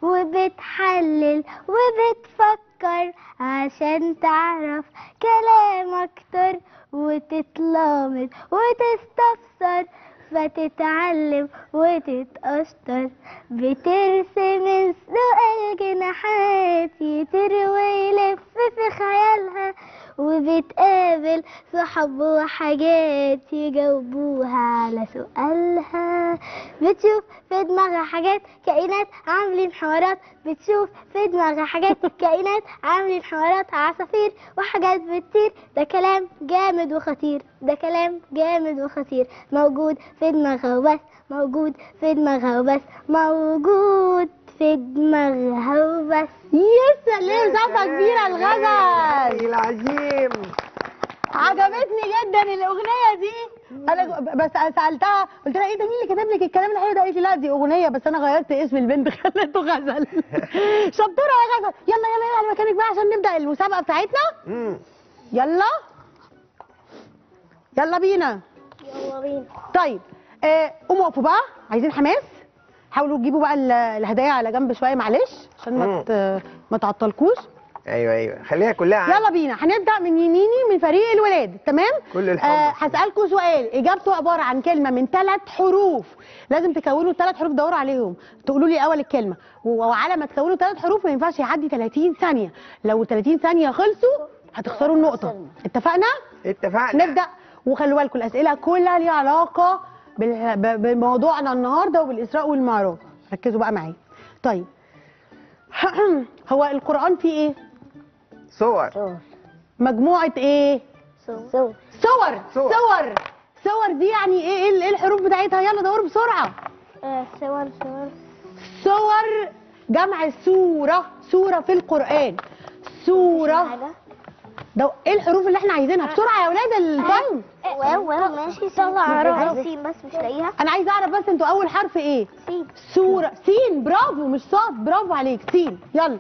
وبتحلل وبتفكر عشان تعرف كلام اكتر وتتلامط وتستفسر فتتعلم وتتأشطر بترسم السؤال جناحات يتروي يلف في خيالها وبتقابل صحاب وحاجات يجاوبوها على سؤالها بتشوف في دماغها حاجات كائنات عاملين حوارات بتشوف في دماغها حاجات كائنات عاملين حوارات عصافير وحاجات بتطير ده كلام جامد وخطير ده كلام جامد وخطير موجود في دماغها وبس موجود في دماغها وبس موجود في دماغها وبس يا سلام زعفه كبيره الغزل العظيم عجبتني جدا الاغنيه دي انا ج- بس سالتها قلت لها ايه ده مين اللي كاتب لك الكلام الحلو ده قالت لي لا دي اغنيه بس انا غيرت اسم البنت خليته غزل شطوره يا غزل يلا يلا يلا على مكانك بقى عشان نبدا المسابقه بتاعتنا مم. يلا يلا بينا يلا بينا طيب آه، قوموا وقفوا بقى عايزين حماس حاولوا تجيبوا بقى ال- الهدايا على جنب شويه معلش عشان ما مم. ت- ما تعطلكوش ايوه ايوه خليها كلها عن- يلا بينا هنبدا من يميني من فريق الولاد تمام كل الحب آه هسالكم سؤال اجابته عباره عن كلمه من ثلاث حروف لازم تكونوا الثلاث حروف دوروا عليهم تقولوا لي اول الكلمه وعلى ما تكونوا ثلاث حروف ما ينفعش يعدي 30 ثانيه لو 30 ثانيه خلصوا هتخسروا النقطه اتفقنا اتفقنا نبدا وخلوا بالكم الاسئله كلها ليها علاقه بال- ب- بموضوعنا النهارده وبالاسراء والمعراج ركزوا بقى معايا طيب هو القران فيه ايه صور مجموعه ايه صور صور صور. صور صور دي يعني ايه ايه إيه الحروف بتاعتها يلا دوروا بسرعه آه، صور صور صور جمع سوره سوره في القران سوره حاجة ده ايه الحروف اللي احنا عايزينها بسرعه يا اولاد التايم واو واو ماشي طلع عربي سين بس مش لاقيها انا عايزه اعرف بس انتوا اول حرف ايه سين سوره سين برافو مش صاد برافو عليك سين يلا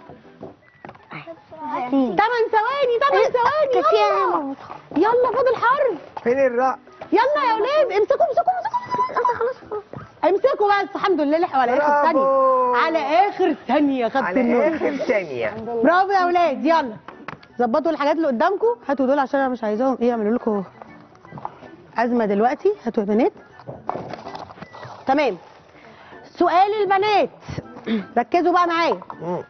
سين 8 ثواني 8 ثواني كان فيها يلا ماما. يلا فاضل حرف فين الراء يلا يا اولاد امسكوا امسكوا امسكوا خلاص خلاص امسكوا بس الحمد لله لحقوا على اخر برافو. ثانيه على اخر ثانيه خدت على النقطه اخر ثانيه برافو يا اولاد يلا ظبطوا الحاجات اللي قدامكم هاتوا دول عشان انا مش عايزاهم ايه يعملوا لكم ازمه دلوقتي هاتوا يا بنات تمام سؤال البنات ركزوا بقى معايا مم.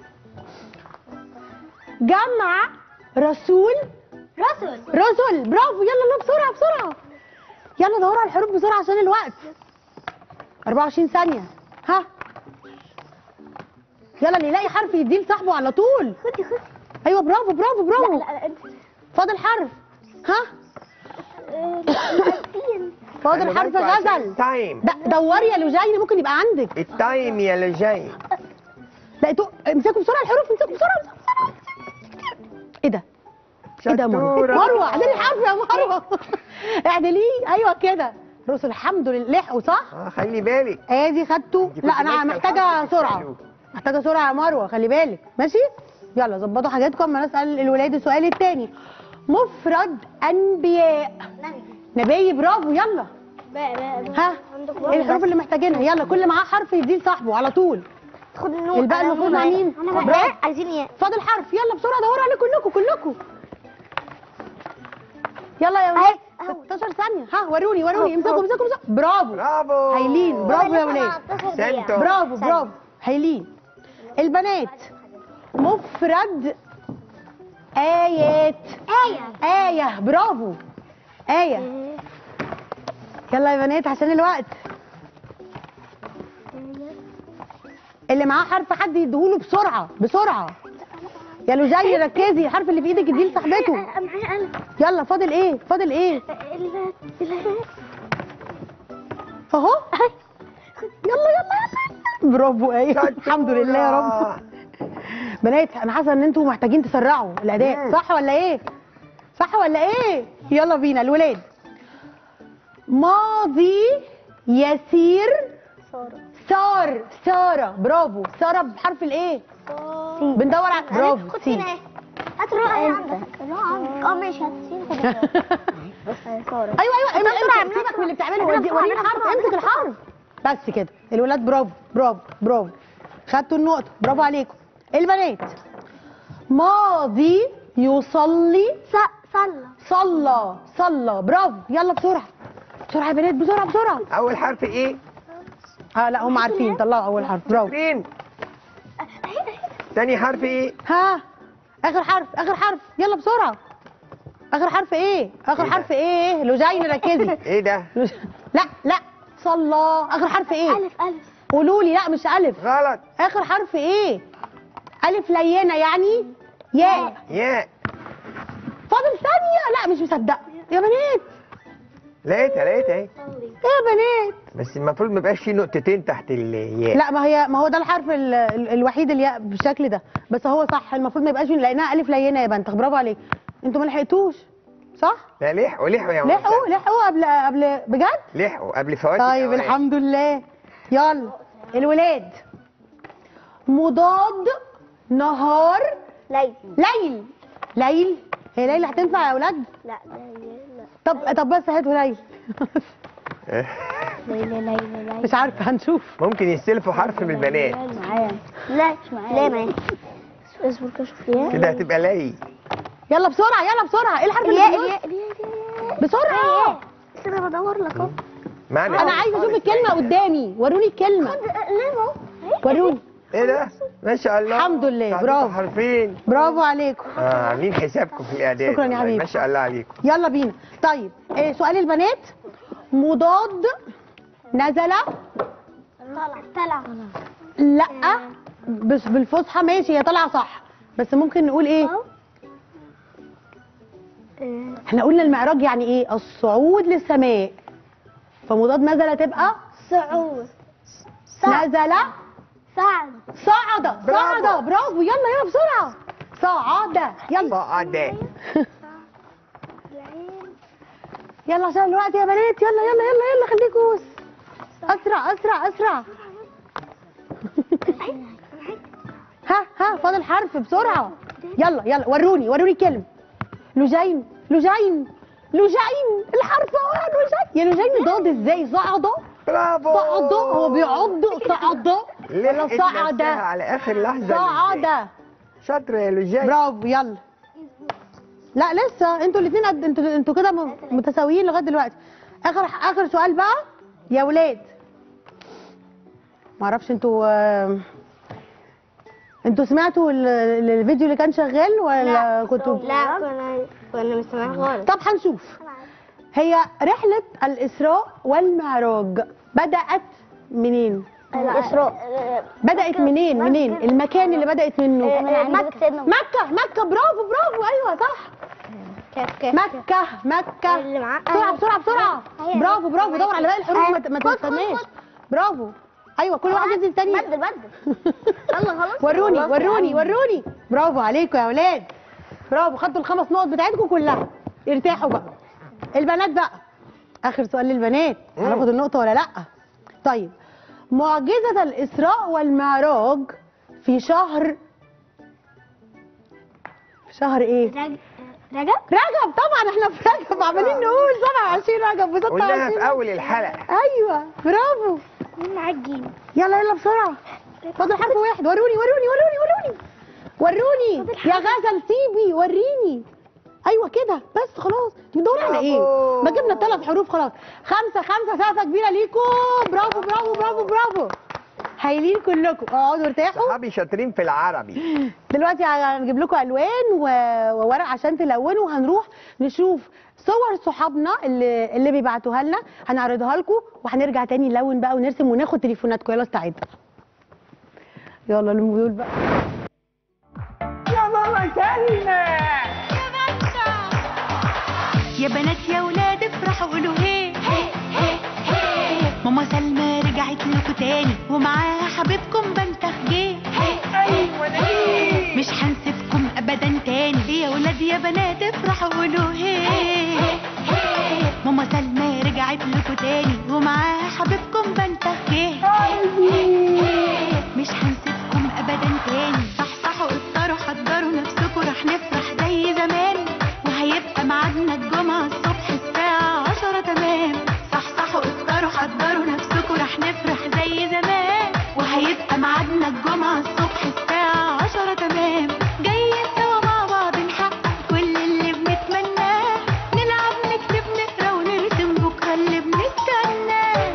جمع رسول رسل رسل برافو يلا يلا بسرعه بسرعه يلا دوروا على الحروف بسرعه عشان الوقت 24 ثانيه ها يلا اللي يلاقي حرف يديه لصاحبه على طول خدي خدي ايوه برافو برافو برافو لا لا انت فاضل حرف ها آه، سين فاضل خلي حرف بالكوا عشان غزل التايم د- دوري يا لوجين ممكن يبقى عندك التايم يا لجاي لقيتوا امسكوا بسرعه الحروف امسكوا بسرعه امسكوا بسرعه ايه ده ايه ده يا مروه شطورة. مروه اعدلي الحرف يا مروه اعدليه ايوه كده رسل الحمد لله لحقوا صح اه خلي بالك ادي خدته انت كنت لا انا ماسكة محتاجه الحرف سرعه الحلو. محتاجه سرعه يا مروه خلي بالك ماشي يلا ظبطوا حاجاتكم اما نسال الولاد السؤال الثاني مفرد انبياء نبي برافو يلا بقى بقى بقى. ها عندك ايه الحروف اللي محتاجينها يلا كل معاه حرف يديه لصاحبه على طول خد النور الباقي أنا المفروض نور مع معايا. مين؟ انا برافو. بقى عايزين ايه فاضل حرف يلا بسرعه دوروا عليه كلكم كلكم يلا يا ولاد أهو. 16 ثانيه ها وروني وروني أهو، امسكوا أهو. امسكوا امسكوا برافو برافو هايلين برافو يا ولاد سنتو. برافو برافو هايلين البنات مفرد آيات آية آية برافو آية يلا يا بنات عشان الوقت اللي معاه حرف حد يديهوله بسرعة بسرعة يا لوجاي ركزي الحرف اللي في ايدك اديه لصاحبته معايا قلم يلا فاضل ايه فاضل ايه ال- ال- اهو يلا يلا يلا برافو ايه الحمد لله يا رب بنات انا حاسه ان انتوا محتاجين تسرعوا الاداء مم. صح ولا ايه صح ولا ايه يلا بينا الولاد ماضي يسير سارة سار ساره برافو ساره بحرف الايه سين بندور على برافو خد سين سين اهي هات الرؤى عندك الرؤى عندك اه ماشي هات سين خد الرؤى سارة ايوه ايوه اعملها امسك بسرعة، سيبك اعملها من اللي بتعمله اعملها ودي- بسرعة، وريني اعملها الحرف بسرعة، امسك اعملها الحرف بس كده الولاد برافو برافو برافو خدتوا النقطة برافو عليكم البنات ماضي يصلي ص- صلى صلى صلى برافو يلا بسرعة بسرعة يا بنات بسرعة بسرعة اول حرف ايه اه لا هم عارفين طلعوا أول حرف برافو فين تاني حرف ايه ها آخر حرف آخر حرف يلا بسرعة آخر حرف إيه؟ آخر إيه ده؟ حرف إيه؟ لوجين ركزي ايه ده لوج- لا لا صلى آخر حرف إيه؟ ألف ألف قولوا لي لا مش ألف غلط اخر حرف ايه الف لينه يعني ياء ياء فاضل ثانيه لا مش مصدقه يا بنات لقيتها لقيتها اهي يا بنات بس المفروض ما يبقاش في نقطتين تحت الياء لا ما هي ما هو ده الحرف ال ال الوحيد الياء بالشكل ده بس هو صح المفروض ما يبقاش فيه- لانها الف لينه يا بنت برافو عليك انتوا ما لحقتوش صح لا لحقوا لحقوا يا لحقوا ماما لحقوا قبل قبل بجد لحقوا قبل فوات طيب الأوان. الحمد لله يلا الولاد مضاد نهار ليل ليل ليل هي ليلى هتنفع يا اولاد لا ليل لا طب طب بس هاتوا ليل ليل ليل ليل مش عارفه هنشوف ممكن يستلفوا حرف من البنات معايا لا مش معايا لا معايا اصبر كده شوف ليه كده هتبقى لي يلا بسرعه يلا بسرعه ايه الحرف اللي ليه في النص؟ ليه ليه بسرعه ليه انا بدور لك اهو معنى انا عايزه اشوف الكلمه قدامي وروني الكلمه ليه اهو وروني ايه ده ما شاء الله الحمد لله، تعطيكوا برافو. حرفين برافو عليكم اه عاملين حسابكم في الاعداد شكراً يا والله، حبيبي. ما شاء الله عليكم يلا بينا طيب إيه سؤال البنات مضاد نزل طلع طلع لا بس بالفصحى ماشي هي طالعه صح بس ممكن نقول ايه احنا قلنا المعراج يعني ايه الصعود للسماء فمضاد نزل تبقى صعود نزل صعد صعد برافو. صعد برافو يلا يلا بسرعه صعد يلا صعد يلا عشان الوقت يا بنات يلا يلا يلا يلا خليكوا اسرع اسرع اسرع ها ها فاضل حرف بسرعه يلا يلا وروني وروني كلمه لجين لجين لجين الحرف اهو لجين يا لجين ضاد ازاي صعد برافو صعد هو بيعض صعد ولا لحقت صعد نفسها على اخر لحظه صعد شاطره يا لجاي برافو يلا لا لسه انتوا الاثنين قد انتوا انتوا كده م- متساويين لغايه دلوقتي اخر اخر سؤال بقى يا ولاد ما اعرفش انتوا آه، انتوا سمعتوا ال- ال- الفيديو اللي كان شغال ولا كنتوا لا كنا كنا مش سامعين خالص طب هنشوف هي رحله الاسراء والمعراج بدات منين الإسراء بدات منين منين المكان اللي بدات منه مكة مكه مكه برافو برافو ايوه صح مكة مكة اللي معاه بسرعة بسرعة بسرعة أيوة. برافو برافو دور على باقي الحروف ما ت- ما خد، خد، تستناش خد. برافو ايوه كل واحد ينزل تاني بدل بدل يلا خلاص وروني خلاص وروني يا عم. وروني برافو عليكم يا اولاد برافو خدتوا الخمس نقط بتاعتكم كلها ارتاحوا بقى البنات بقى اخر سؤال للبنات هناخد النقطة ولا لا طيب معجزة الإسراء والمعراج في شهر في شهر ايه؟ رجب رجب رجب طبعا احنا في رجب عمالين نقول 27 رجب و قلناها 26 في اول الحلقه ايوه برافو معجين يلا يلا بسرعه فاضل حرف واحد وروني وروني وروني وروني وروني يا غزل سيبي وريني ايوه كده بس خلاص بتدور على ايه برافو. ما جبنا الثلاث حروف خلاص خمسه خمسه سقفه كبيره ليكم برافو برافو برافو برافو هايلين كلكم اقعدوا ارتاحوا صحابي شاطرين في العربي دلوقتي هنجيب لكم الوان و- وورق عشان تلونوا وهنروح نشوف صور صحابنا اللي اللي بيبعتوها لنا هنعرضها لكم وهنرجع تاني نلون بقى ونرسم وناخد تليفوناتكم يلا استعدوا يلا لموا دول بقى يا ماما سلمى يا بنات يا ولاد افرحوا قولوا هي ماما سلمى رجعت لكم تاني ومعاها حبيبكم بنتخ جه مش هنسيبكم ابدا تاني يا ولاد يا بنات افرحوا قولوا هي ماما سلمى رجعت لكم تاني ومعاها حبيبكم بنتخ جه مش هنسيبكم ابدا تاني صحصحوا افطروا حضروا نفسكم رح نفرح زي زمان وهيبقى ميعادنا الجمعة الصبح الساعة عشرة تمام صحصحوا افطروا حضروا نفسكم رح نفرح زي زمان وهيبقى ميعادنا الجمعة الصبح الساعة عشرة تمام جايين سوا مع بعض نحقق كل اللي بنتمناه نلعب نكتب نقرا ونرسم بكرة اللي بنستناه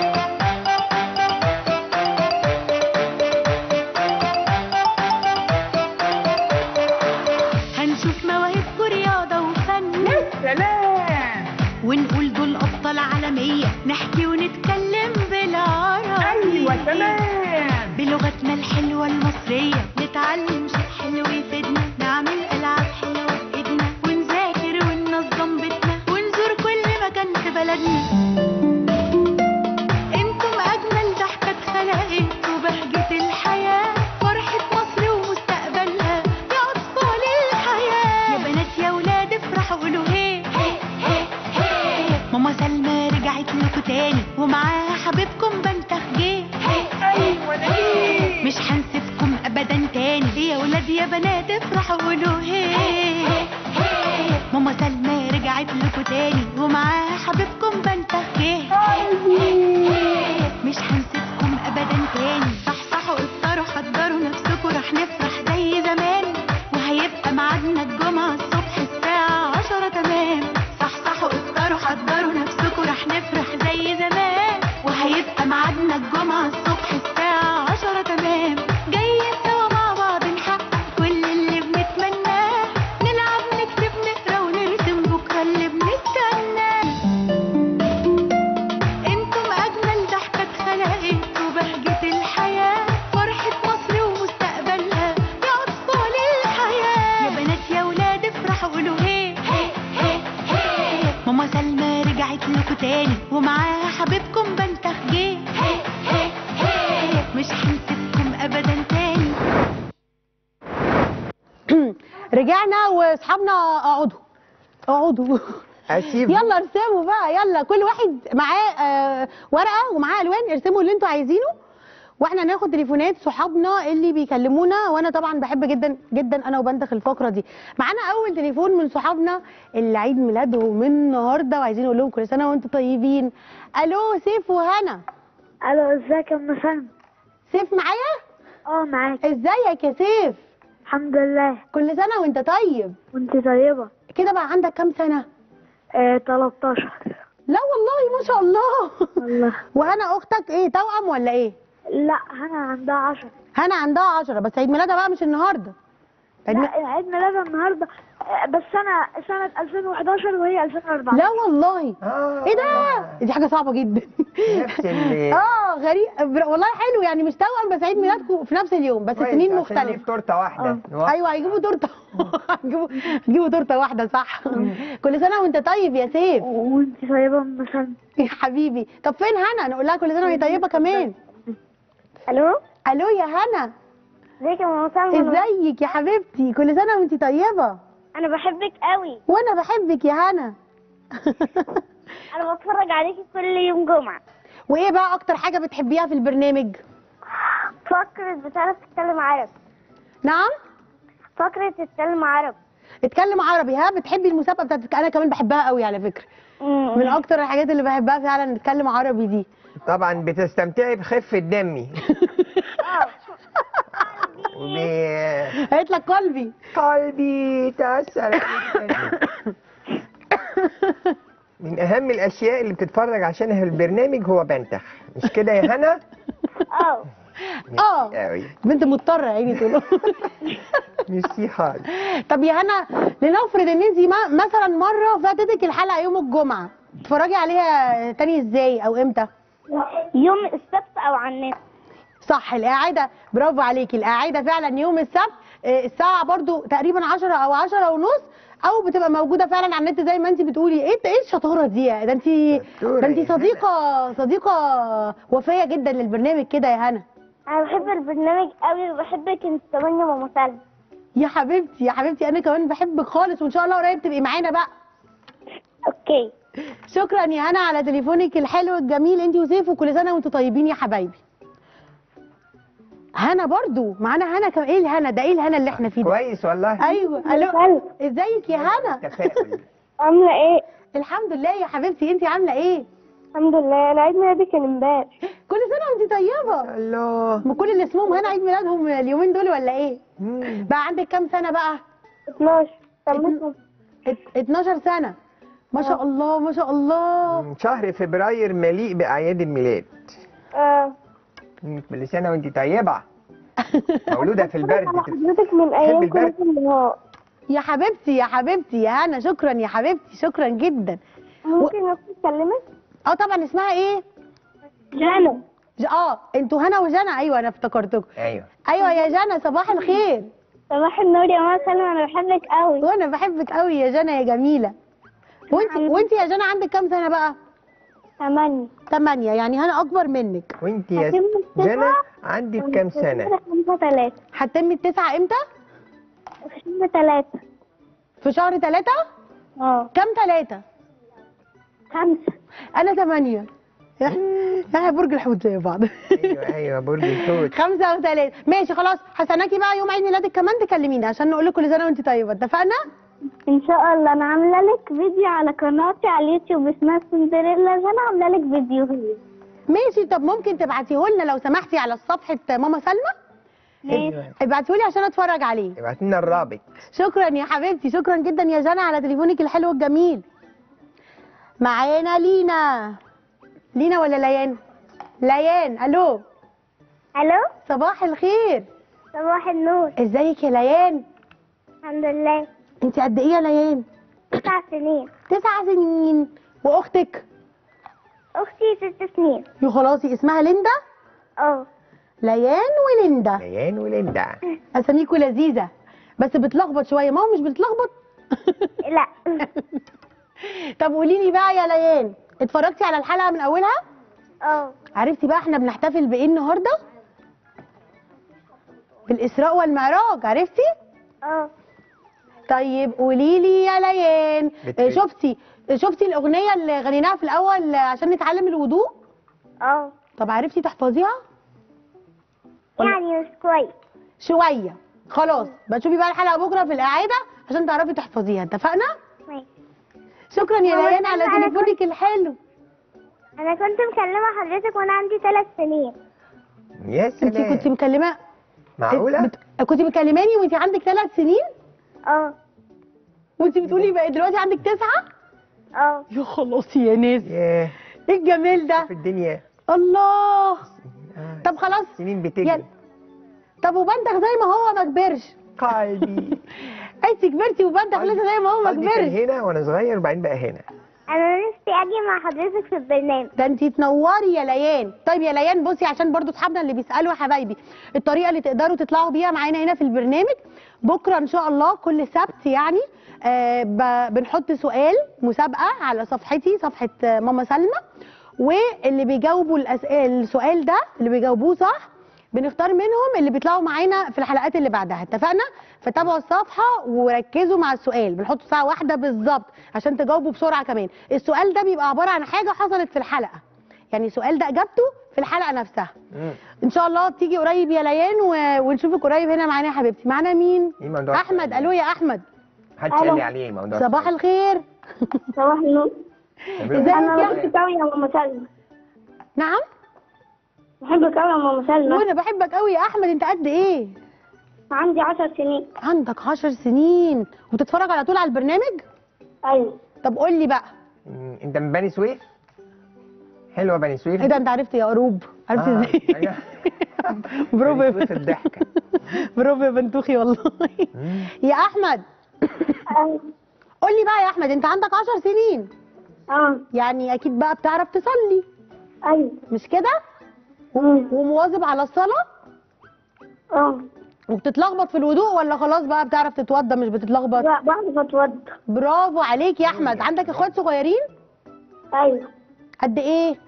هنشوف مواهبكم رياضة وفن سلام ونقول دول أبطال عالمية نحكي ونتكلم بالعربي ايوه تمام بلغتنا الحلوة المصرية نتعلم شيء حلو يفيدنا نعمل ألعاب حلوة بإيدنا ونذاكر وننظم بيتنا ونزور كل مكان في بلدنا انتم أجمل ضحكة اتخلقت وبهجة الحياة فرحة مصر ومستقبلها يا أطفال الحياة يا بنات يا ولاد افرحوا قولوا هي بنات افرحوا قولوا هي ماما سلمى رجعت لكم تاني ومعاها حبيبكم بنته جه مش هنسيبكم ابدا تاني صحصحوا افطروا حضروا نفسكم رح نفرح زي زمان وهيبقى ميعادنا الجمعة الصبح الساعة عشرة تمام صحصحوا افطروا حضروا نفسكم رح نفرح زي زمان وهيبقى ميعادنا الجمعة الصبح الساعة عشرة تمام جايين سوا مع بعض نحقق كل اللي بنتمناه نلعب نكتب نقرا ونرسم بكرة اللي بنستناه انتم اجمل ضحكة اتخلقت وبهجة الحياة فرحة مصر ومستقبلها يا اطفال الحياة يا بنات يا ولاد افرحوا قولوا هي هي هي هي ماما سلمى رجعت لكم تاني ومعاها حبيبكم بنته جه هي هي هي مش هنسيبكم ابدا تاني رجعنا واصحابنا اقعدوا اقعدوا اسيب يلا ارسموا بقى يلا كل واحد معاه آه، ورقه ومعاه الوان ارسموا اللي انتوا عايزينه واحنا ناخد تليفونات صحابنا اللي بيكلمونا وانا طبعا بحب جدا جدا انا وبنتخ الفقره دي معانا اول تليفون من صحابنا اللي عيد ميلادهم النهارده وعايزين نقول لهم كل سنه وانتم طيبين الو سيف وهنا الو ازيك يا ام سلمى سيف معايا اه معاك ازيك يا سيف الحمد لله كل سنه وانت طيب وانت طيبه كده بقى عندك كام سنه آه 13 لا والله ما شاء الله والله وهنا اختك ايه توأم ولا ايه لا انا عندها 10 هنا عندها عشرة بس عيد ميلادها بقى مش النهارده عيد ميلاد- لا عيد ميلادها النهارده آه، بس انا سنه 2011 وهي 2014 لا والله آه ايه ده دي حاجه صعبه جدا نفس ال اه غريب بر- والله حلو يعني مش توأم بس عيد ميلادكم في نفس اليوم بس كويس، سنين عشان مختلفه نجيب تورته واحده نوقف. ايوه هيجيبوا تورته هيجيبوا هيجيبوا تورته واحده صح كل سنه وانت طيب يا سيف وانت طيبه يا ام سلمى يا حبيبي طب فين هنا نقول لها كل سنه وهي طيبه كمان الو الو يا هنا ازيك يا ام سلمى ازيك يا حبيبتي كل سنه وانت طيبه انا بحبك قوي وانا بحبك يا هنا انا بتفرج عليكي كل يوم جمعه وايه بقى اكتر حاجه بتحبيها في البرنامج فكرة بتعرف تتكلم عربي نعم فكرة تتكلم عربي اتكلم عربي ها بتحبي المسابقه بتاعتك انا كمان بحبها قوي على فكره من اكتر الحاجات اللي بحبها فعلا نتكلم عربي دي طبعا بتستمتعي بخفه دمي وب قالت لك قلبي قلبي تأثر من أهم الأشياء اللي بتتفرج عشانها البرنامج هو بنتخ مش كده يا هنا؟ اه اه أوي بنت مضطره يا عيني تقول ميرسي خالص طب يا هنا لنفرض ان انت ما- مثلا مره فاتتك الحلقه يوم الجمعه تتفرجي عليها تاني ازاي او امتى يوم السبت او على النت صح القاعده برافو عليكي القاعده فعلا يوم السبت آه، الساعه برضو تقريبا 10 او 10 ونص او بتبقى موجوده فعلا على النت زي ما انت بتقولي ايه ايه الشطاره دي ده انت شطورة ده انت يا هنا. صديقه صديقه وفيه جدا للبرنامج كده يا هنا انا بحب البرنامج قوي وبحبك انت كمان يا ماما سلمى يا حبيبتي يا حبيبتي انا كمان بحبك خالص وان شاء الله قريب تبقي معانا بقى اوكي شكرا يا هنا على تليفونك الحلو الجميل انت وسيف وكل سنه وانتم طيبين يا حبايبي هنا برضو معانا هنا كمان ايه الهنا ده ايه الهنا اللي احنا فيه ده كويس والله ايوه الو سلمى ازيك يا هنا تفاؤل عاملة ايه؟ الحمد لله يا حبيبتي انت عامله ايه الحمد لله انا عيد ميلادي كان امبارح كل سنه وانت طيبه الله ما كل اللي اسمهم هنا عيد ميلادهم اليومين دول ولا ايه مم. بقى عندك كام سنه بقى 12 تمام ات- 12 سنه ما شاء الله ما شاء الله شهر فبراير مليء بأعياد الميلاد اه مم، كل سنة وانت طيبة مولودة في البرد على حضرتك من ايام البرد؟ كنت النهار يا حبيبتي يا حبيبتي يا هنا شكرا يا حبيبتي شكرا جدا ممكن اكون اكلمك؟ اه طبعا اسمها ايه جانا ج- اه انتوا هنا وجنى ايوه انا افتكرتكم ايوه ايوه يا جنى صباح الخير صباح النور يا ماما سلمى انا بحبك قوي وانا بحبك قوي يا جنى يا جميله وانت وانت يا جنى عندك كام سنه بقى تمانية ثمانية يعني هنا اكبر منك وانت يا هتم التسعة جنى عندك كام سنة؟ خمسة تلاتة هتتم التسعة امتى في شهر تلاتة في شهر ثلاثة اه كام ثلاثة خمسة انا ثمانية احنا برج الحوت زي بعض ايوه ايوه برج الحوت خمسة وثلاثة ماشي خلاص هستناكي بقى يوم عيد ميلادك كمان تكلمينا عشان نقول لك كل سنة وانت طيبة اتفقنا؟ ان شاء الله انا عامله لك فيديو على قناتي على اليوتيوب اسمها سندريلا انا عامله لك فيديو ماشي طب ممكن تبعتيه لنا لو سمحتي على صفحة ماما سلمى ايوه ابعتيه لي عشان اتفرج عليه ابعت لنا الرابط شكرا يا حبيبتي شكرا جدا يا جنى على تليفونك الحلو الجميل معانا لينا لينا ولا ليان ليان الو الو صباح الخير صباح النور ازيك يا ليان الحمد لله انت قد ايه يا ليان تسع سنين تسع سنين واختك اختي ست سنين يا خلاصي اسمها ليندا اه ليان وليندا ليان وليندا اساميكوا لذيذه بس بتلخبط شويه ما هو مش بتلخبط لا طب قولي لي بقى يا ليان اتفرجتي على الحلقه من اولها اه عرفتي بقى احنا بنحتفل بايه النهارده بالاسراء والمعراج عرفتي اه طيب قولي لي يا ليان بت- اه، شفتي شفتي الاغنيه اللي غنيناها في الاول عشان نتعلم الوضوء اه طب عرفتي تحفظيها يعني مش كويس شويه خلاص بتشوفي بقى الحلقه بكره في الاعاده عشان تعرفي تحفظيها اتفقنا ماشي. شكرا يا هو ليان على أنا- أنا تليفونك الحلو انا كنت مكلمه حضرتك وانا عندي ثلاث سنين يا انت كنت سلام مكلمه معقوله بت... كنت مكلماني وانت عندك ثلاث سنين اه وانت بتقولي بقى دلوقتي عندك تسعه اه يا خلاص يا ناس ياه ايه الجمال ده في الدنيا الله آه، طب خلاص سنين يلا. بتجري طب وبنتك زي ما هو ما كبرش قلبي انت كبرتي وبنتك لسه زي ما هو ما قلبي كان كبرش هنا وانا صغير وبعدين بقى هنا انا نفسي اجي مع حضرتك في البرنامج ده انت تنوري يا ليان طيب يا ليان بصي عشان برضو اصحابنا اللي بيسالوا يا حبايبي الطريقه اللي تقدروا تطلعوا بيها معانا هنا في البرنامج بكره ان شاء الله كل سبت يعني آه ب- بنحط سؤال مسابقه على صفحتي صفحه آه، ماما سلمى واللي بيجاوبوا الأس- السؤال ده اللي بيجاوبوه صح بنختار منهم اللي بيطلعوا معانا في الحلقات اللي بعدها اتفقنا فتابعوا الصفحه وركزوا مع السؤال بنحط ساعه واحده بالظبط عشان تجاوبوا بسرعه كمان السؤال ده بيبقى عباره عن حاجه حصلت في الحلقه يعني السؤال ده اجابته في الحلقه نفسها مم. ان شاء الله تيجي قريب يا ليان و... ونشوفك قريب هنا معانا يا حبيبتي معانا مين ايه موضوع احمد السؤال الو يا احمد محدش قال لي عليه موضوع صباح الخير صباح النور ازيك يا بحبك قوي يا ماما سلمى نعم بحبك قوي يا ماما سلمى وانا بحبك قوي يا احمد انت قد ايه عندي عشر سنين عندك عشر سنين وتتفرج على طول على البرنامج ايوه طب قول لي بقى مم، انت من بني سويف حلوه بني سويف ايه ده انت عرفت يا قروب عرفت آه، ازاي أيوة. برافو يا بني سويف بنت- الضحكه برافو يا بنتوخي والله مم. يا احمد قول لي بقى يا احمد انت عندك عشر سنين اه يعني اكيد بقى بتعرف تصلي ايوه مش كده ومواظب على الصلاه اه وبتتلخبط في الوضوء ولا خلاص بقى بتعرف تتوضى مش بتتلخبط لا بعرف اتوضى برافو عليك يا احمد عندك اخوات صغيرين ايوه قد ايه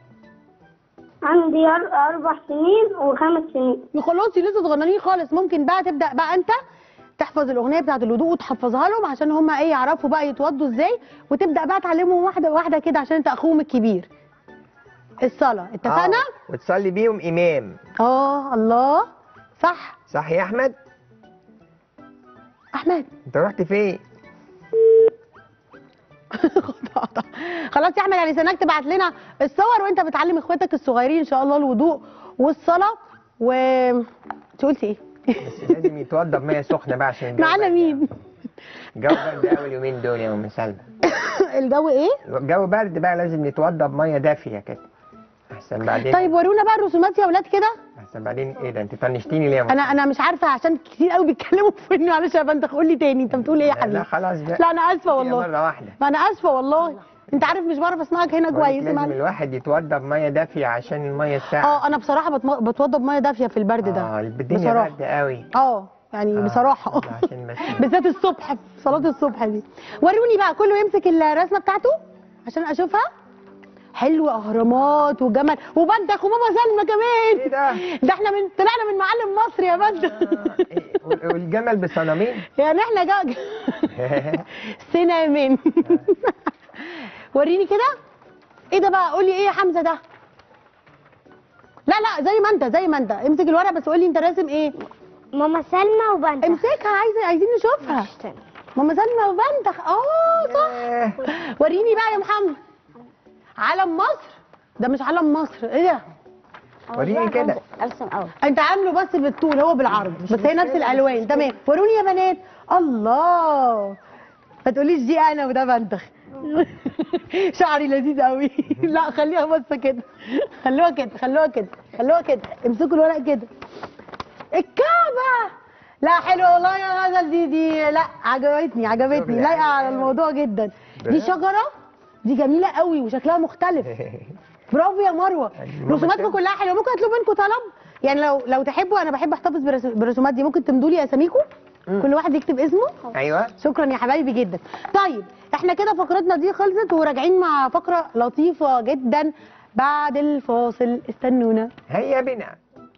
عندي أر- اربع سنين وخمس سنين يا خلاص لسه صغننين خالص ممكن بقى تبدا بقى انت تحفظ الاغنيه بتاعه الوضوء وتحفظها لهم عشان هم ايه يعرفوا بقى يتوضوا ازاي وتبدا بقى تعلمهم واحده واحده كده عشان انت اخوهم الكبير الصلاه اتفقنا آه، وتصلي بيهم امام اه الله صح صح يا احمد احمد انت رحت فين خلاص يا احمد يعني سناك تبعت لنا الصور وانت بتعلم اخواتك الصغيرين ان شاء الله الوضوء والصلاه و انت قلتي ايه بس لازم يتوضى بميه سخنه بقى عشان الجو معانا برد مين الجو برد قوي اليومين دول يا ام سلمى الجو ايه الجو برد بقى لازم نتوضى بميه دافيه كده احسن بعدين طيب ورونا بقى الرسومات يا اولاد كده احسن بعدين ايه ده انت طنشتيني ليه يا أم انا انا مش عارفه عشان كتير قوي بيتكلموا في انه معلش يا بنت قول لي تاني انت بتقول ايه يا لا حبيبي خلاص بقى لا انا اسفه كده والله مره واحده ما انا اسفه والله انت عارف مش بعرف اسمعك هنا بقولك كويس لازم معلش. الواحد يتوضى بميه دافيه عشان الميه الساقعه اه انا بصراحه بتم- بتوضى بميه دافيه في البرد ده اه الدنيا بصراحه برد قوي اه يعني آه، بصراحه عشان بس بالذات الصبح في صلاه الصبح دي وروني بقى كله يمسك الرسمه بتاعته عشان اشوفها حلو اهرامات وجمل وبنتك وماما سلمى كمان ايه ده؟ ده احنا من طلعنا من معلم مصر يا بنت آه، إيه، وال- والجمل بصنامين يعني احنا جا سينامين وريني كده ايه ده بقى قولي ايه يا حمزه ده لا لا زي ما انت زي ما انت امسك الورقه بس قول لي انت راسم ايه ماما سلمى وبنت امسكها عايزه عايزين نشوفها ماما سلمى وبنتخ اه صح آه، وريني بقى يا محمد علم مصر ده مش علم مصر ايه ده وريني كده ارسم اول انت عامله بس بالطول هو بالعرض بس هي نفس الالوان تمام وروني يا بنات الله ما تقوليش دي انا وده بنتخ شعري لذيذ قوي لا خليها بس كده خلوها كده خلوها كده خلوها كده امسكوا الورق كده الكعبه لا حلوه والله يا غزل دي دي لا عجبتني عجبتني لايقه على الموضوع جدا دي شجره دي جميله قوي وشكلها مختلف برافو يا مروه أيوة، رسوماتكم مثلا. كلها حلوه ممكن اطلب منكم طلب يعني لو لو تحبوا انا بحب احتفظ برس- بالرسومات دي ممكن تمدوا لي اساميكم كل واحد يكتب اسمه ايوه شكرا يا حبايبي جدا طيب احنا كده فقرتنا دي خلصت وراجعين مع فقره لطيفه جدا بعد الفاصل استنونا هيا بنا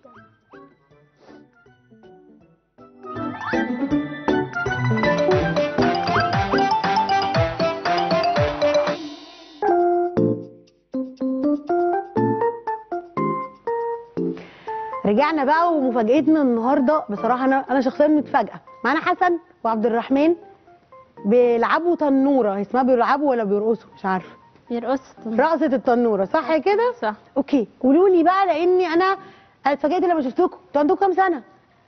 رجعنا بقى ومفاجاتنا النهارده بصراحه انا انا شخصيا متفاجئه معانا حسن وعبد الرحمن بيلعبوا تنوره اسمها بيلعبوا ولا بيرقصوا مش عارفه يرقص رقصه التنوره صح كده صح اوكي قولوا لي بقى لاني انا اتفاجئت لما شفتكم انتوا عندكم كام سنه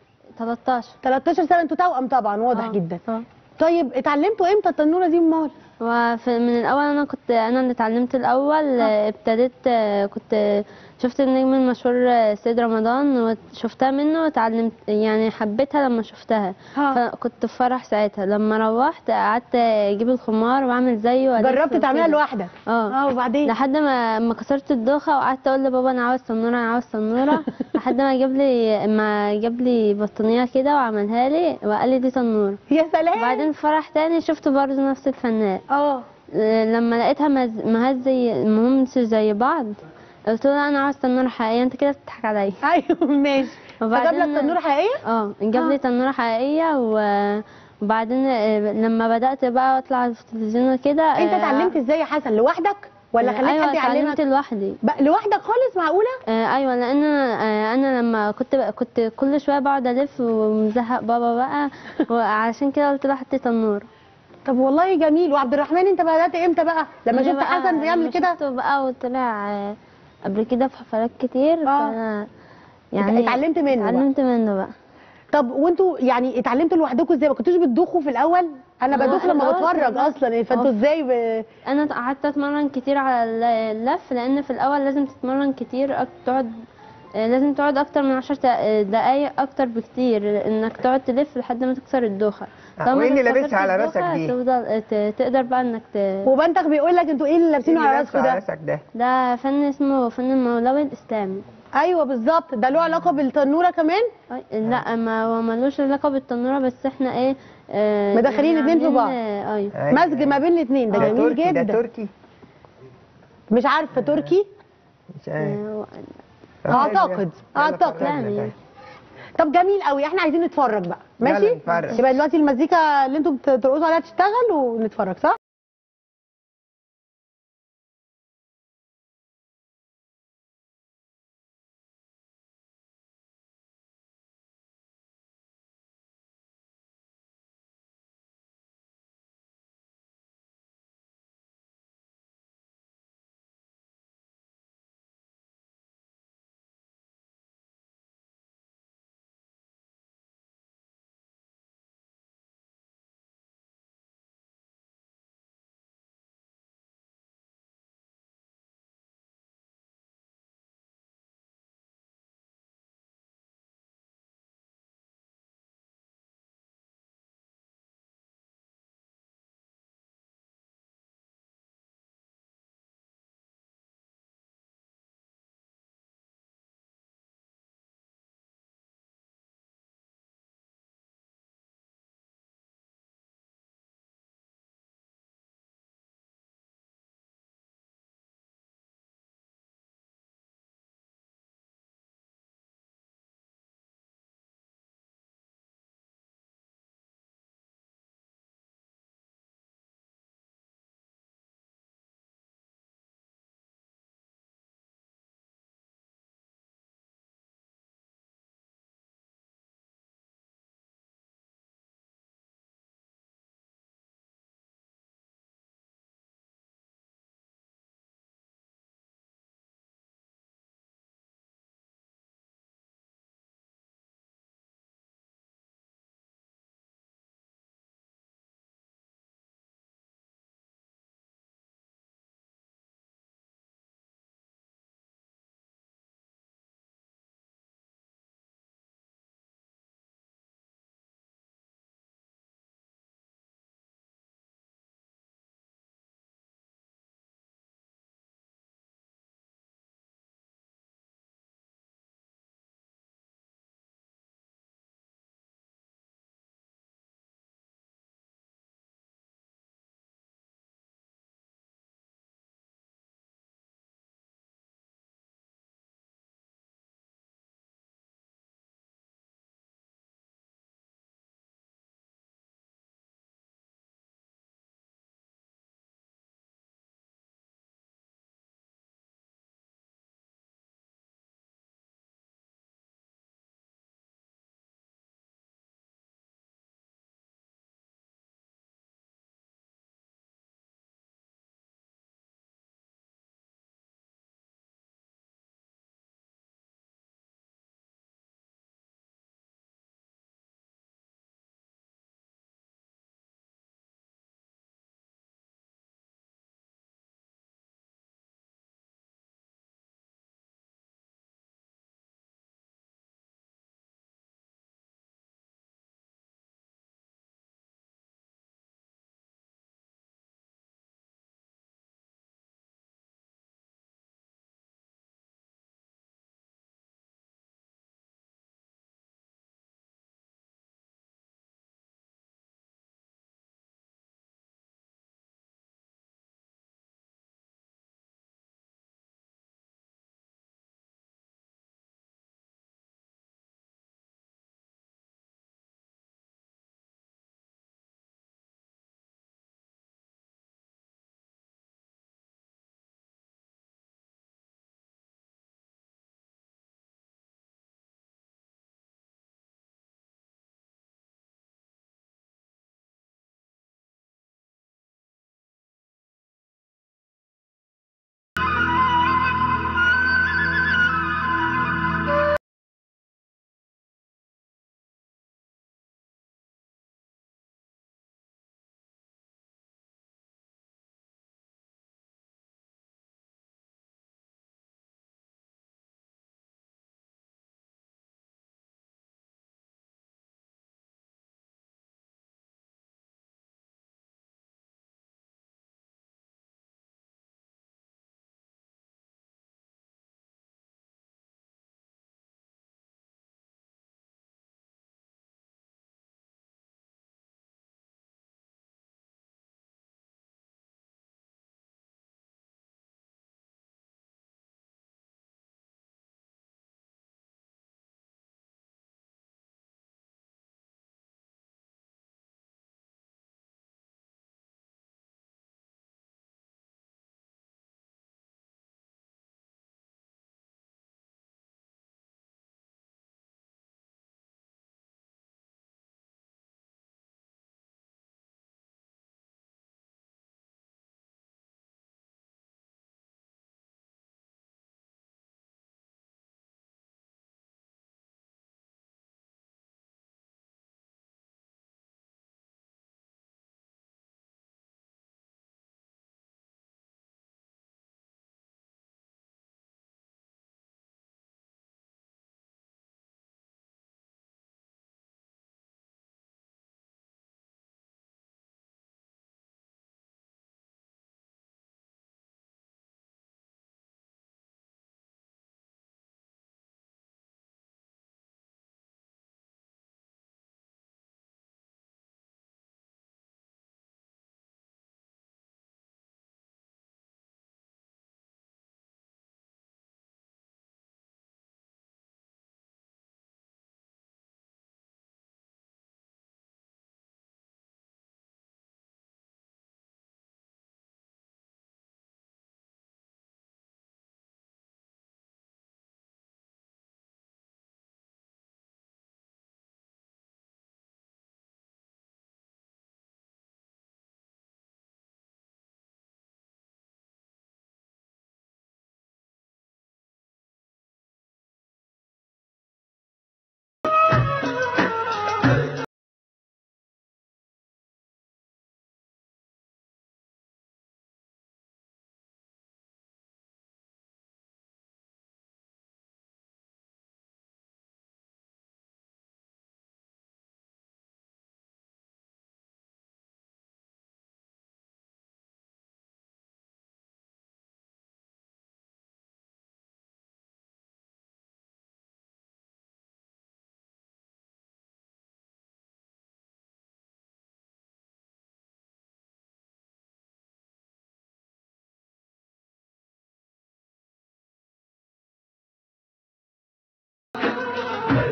13 13 سنه انتوا توأم طبعا واضح آه. جدا آه. طيب اتعلمتوا امتى التنوره دي امال وفي من الاول انا كنت انا اللي اتعلمت الاول آه، ابتديت آه، كنت شفت النجم المشهور آه، سيد رمضان وشفتها منه واتعلمت يعني حبيتها لما شفتها ها. فكنت في فرح ساعتها لما روحت قعدت اجيب الخمار واعمل زيه وألف جربت تعملها وكده. لوحدك اه اه وبعدين لحد ما ما كسرت الدوخه وقعدت اقول لبابا انا عاوز تنوره انا عاوز تنوره لحد ما جاب لي ما جاب لي بطانيه كده وعملها لي وقال لي دي تنوره يا سلام وبعدين في فرح تاني شفت برضه نفس الفنان اه لما لقيتها مز- مهز زي مهمس زي بعض قلت له لا انا عاوز تنوره حقيقيه انت كده بتضحك عليا ايوه ماشي فجاب وبعدين- لك تنوره حقيقيه اه جاب لي تنوره حقيقيه و- وبعدين آه، لما بدات بقى اطلع في التلفزيون وكده انت آه، اتعلمت ازاي يا حسن لوحدك ولا آه، خليت ايوه حد يعلمك اتعلمت لوحدي بقى لوحدك خالص معقوله آه ايوه لان انا آه انا لما كنت كنت كل شويه بقعد الف ومزهق بابا بقى وعشان كده قلت له حطي تنور طب والله جميل وعبد الرحمن انت بدات امتى بقى لما أنا شفت بقى حسن بيعمل لما كده شفته بقى وطلع آه، قبل كده في حفلات كتير آه. فانا يعني اتعلمت منه بقى. اتعلمت منه بقى طب وانتوا يعني اتعلمتوا لوحدكم ازاي ما كنتوش بتدوخوا في الاول انا لا، بدوخ لما لا، بتفرج لا. اصلا فانتوا آه. ازاي ب... انا قعدت اتمرن كتير على اللف لان في الاول لازم تتمرن كتير أك- تقعد آه، لازم تقعد اكتر من عشر دقايق اكتر بكتير انك تقعد تلف لحد ما تكسر الدوخه آه، طالما وإيه اللي كسرت لابسها على راسك الدوخة، دي؟ تفضل ت- تقدر بقى انك ت... وبنتك بيقول لك انتوا ايه اللي لابسينه على راسكم على ده راسك ده ده فن اسمه فن المولوي الاسلامي ايوه بالظبط ده له علاقه بالتنوره كمان أي- لا ما هو ملوش علاقه بالتنوره بس احنا ايه آه، مدخلين يعني الاتنين في بعض. عاملين، آه، ايوه أيوة، مزج أيوة. ما بين الاثنين ده ده جميل تركي ده جدا تركي مش عارفه تركي مش عارف. آه، أعتقد، يلا أعتقد. فرجنا يعني. طيب. طب جميل قوي احنا عايزين نتفرج بقى يلا ماشي نتفرج. يبقى دلوقتي المزيكا اللي انتوا بترقصوا عليها تشتغل ونتفرج صح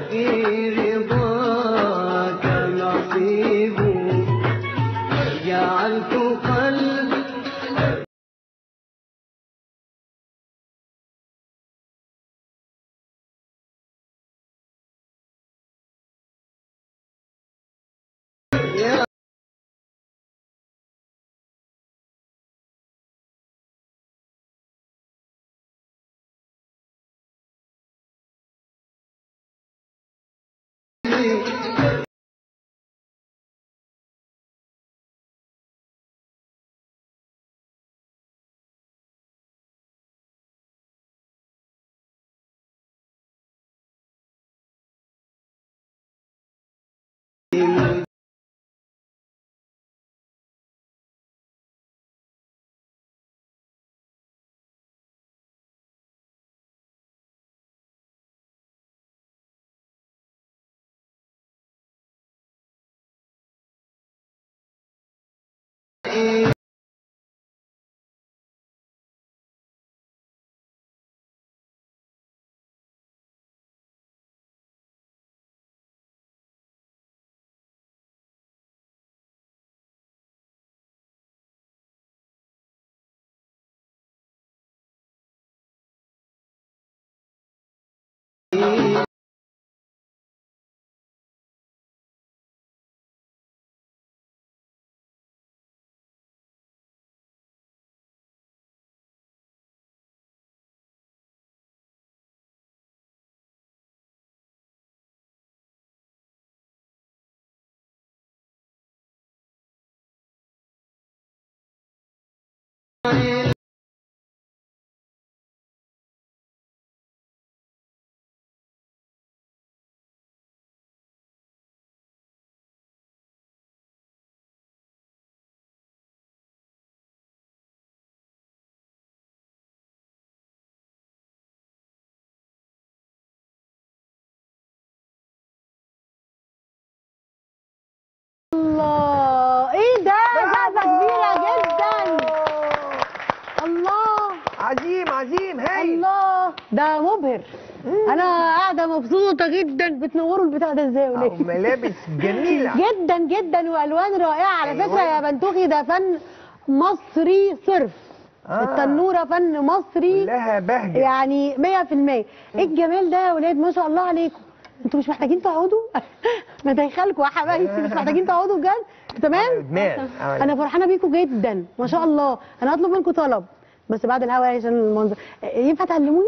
في رضاك نصيب جعلت قلبي الله ايه ده زقزقه كبيره جدا الله عظيم عظيم هايل الله ده مبهر انا قاعده مبسوطه جدا بتنوروا البتاع ده ازاي أو وليه ملابس جميلة جدا جدا والوان رائعه على أيوة. فكره يا بنتوخي ده فن مصري صرف آه. التنوره فن مصري كلها بهجة يعني 100% ايه الجمال ده يا ولاد ما شاء الله عليكم انتوا مش محتاجين تقعدوا انا دايخالكم يا حبايبي مش محتاجين تقعدوا بجد تمام ادمان آه. انا فرحانه بيكم جدا ما شاء الله انا هطلب منكم طلب بس بعد الهوا عشان المنظر ينفع تعلموني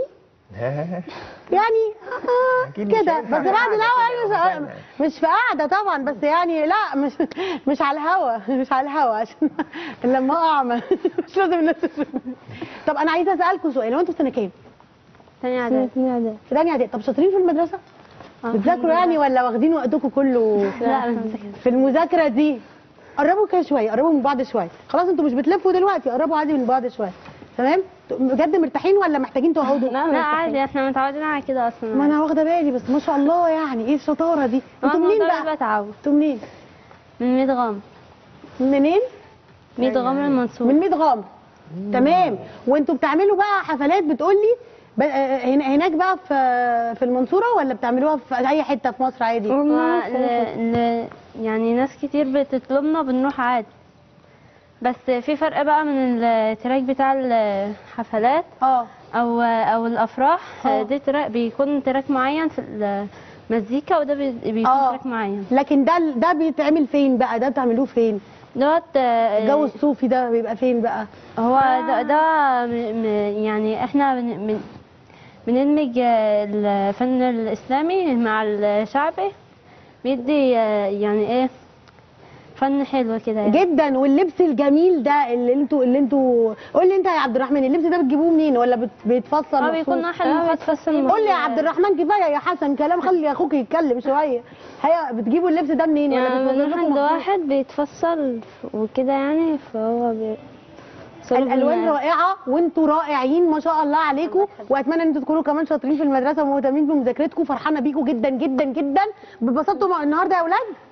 يعني آه أكيد مش كده هينفع بس في بعد قعدة الهوا كده، يعني أو مش, مش في قعده طبعا بس يعني لا مش مش على الهوا مش على الهوا عشان لما اقع ما- مش لازم الناس تشوف. طب انا عايزه اسالكم سؤال هو انتوا في سنه كام؟ تاني اعدادي في تانية اعدادي طب شاطرين في المدرسه؟ بتذاكروا يعني ولا واخدين وقتكم كله لا في المذاكره دي قربوا كده شويه قربوا من بعض شويه خلاص انتوا مش بتلفوا دلوقتي قربوا عادي من بعض شويه تمام بجد مرتاحين ولا محتاجين تقعدوا لا عادي احنا متعودين على كده اصلا ما انا واخده بالي بس ما شاء الله يعني ايه الشطاره دي انتوا منين بقى بتعود انتوا منين من ميت غام منين ميت غام المنصور من ميت غامر تمام وانتوا بتعملوا بقى حفلات بتقولي ب- آه، هنا- هناك بقى في في المنصوره ولا بتعملوها في اي حته في مصر عادي و- ل- ل- يعني ناس كتير بتطلبنا بنروح عادي بس في فرق بقى من التراك بتاع الحفلات اه او او الافراح آه. ده تراك بيكون تراك معين في المزيكا وده بي- بيكون آه. تراك معين لكن ده ده بيتعمل فين بقى ده بتعملوه فين دوت آه، الجو الصوفي ده بيبقى فين بقى هو ده, ده م- م- يعني احنا بن بن- بندمج آه، الفن الاسلامي مع الشعبي بيدي آه، يعني ايه فن حلو كده يعني. جدا واللبس الجميل ده اللي انتوا اللي انتوا قول لي انت يا عبد الرحمن اللبس ده بتجيبوه منين ولا بت- بيتفصل اه مخصوص؟ بيكون واحد مخصص قول لي يا عبد الرحمن كفايه يا حسن كلام خلي اخوك يتكلم شويه هي بتجيبوا اللبس ده منين ولا يعني بتفصلوا من لكم عند مخصوص؟ واحد بيتفصل وكده يعني فهو بي صلب الالوان الم- رائعه وانتوا رائعين ما شاء الله عليكم واتمنى ان انتوا تكونوا كمان شاطرين في المدرسه ومهتمين بمذاكرتكم فرحانه بيكم جدا جدا جدا اتبسطتوا مع- النهارده يا اولاد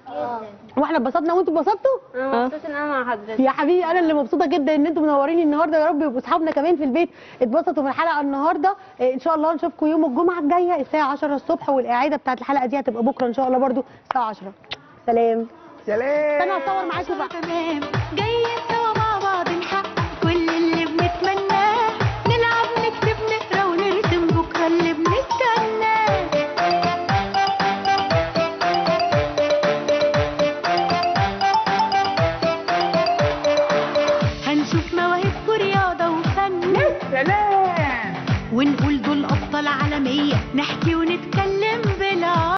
واحنا اتبسطنا وانتوا اتبسطتوا انا مبسوطه ان انا مع حضرتك يا حبيبي انا اللي مبسوطه جدا ان انتم منوريني النهارده يا رب يبقوا اصحابنا كمان في البيت اتبسطوا في الحلقه النهارده إيه، ان شاء الله نشوفكم يوم الجمعه الجايه الساعه 10 الصبح والاعاده بتاعت الحلقه دي هتبقى بكره ان شاء الله برضو الساعه 10 سلام سلام استنى اصور معاكم بقى تمام جايين سوا مع بعض نحقق كل اللي بنتمناه نلعب نكتب نقرا ونرسم بكره اللي بنستناه هنشوف مواهب في رياضة وفن سلام ونقول دول أبطال عالمية نحكي ونتكلم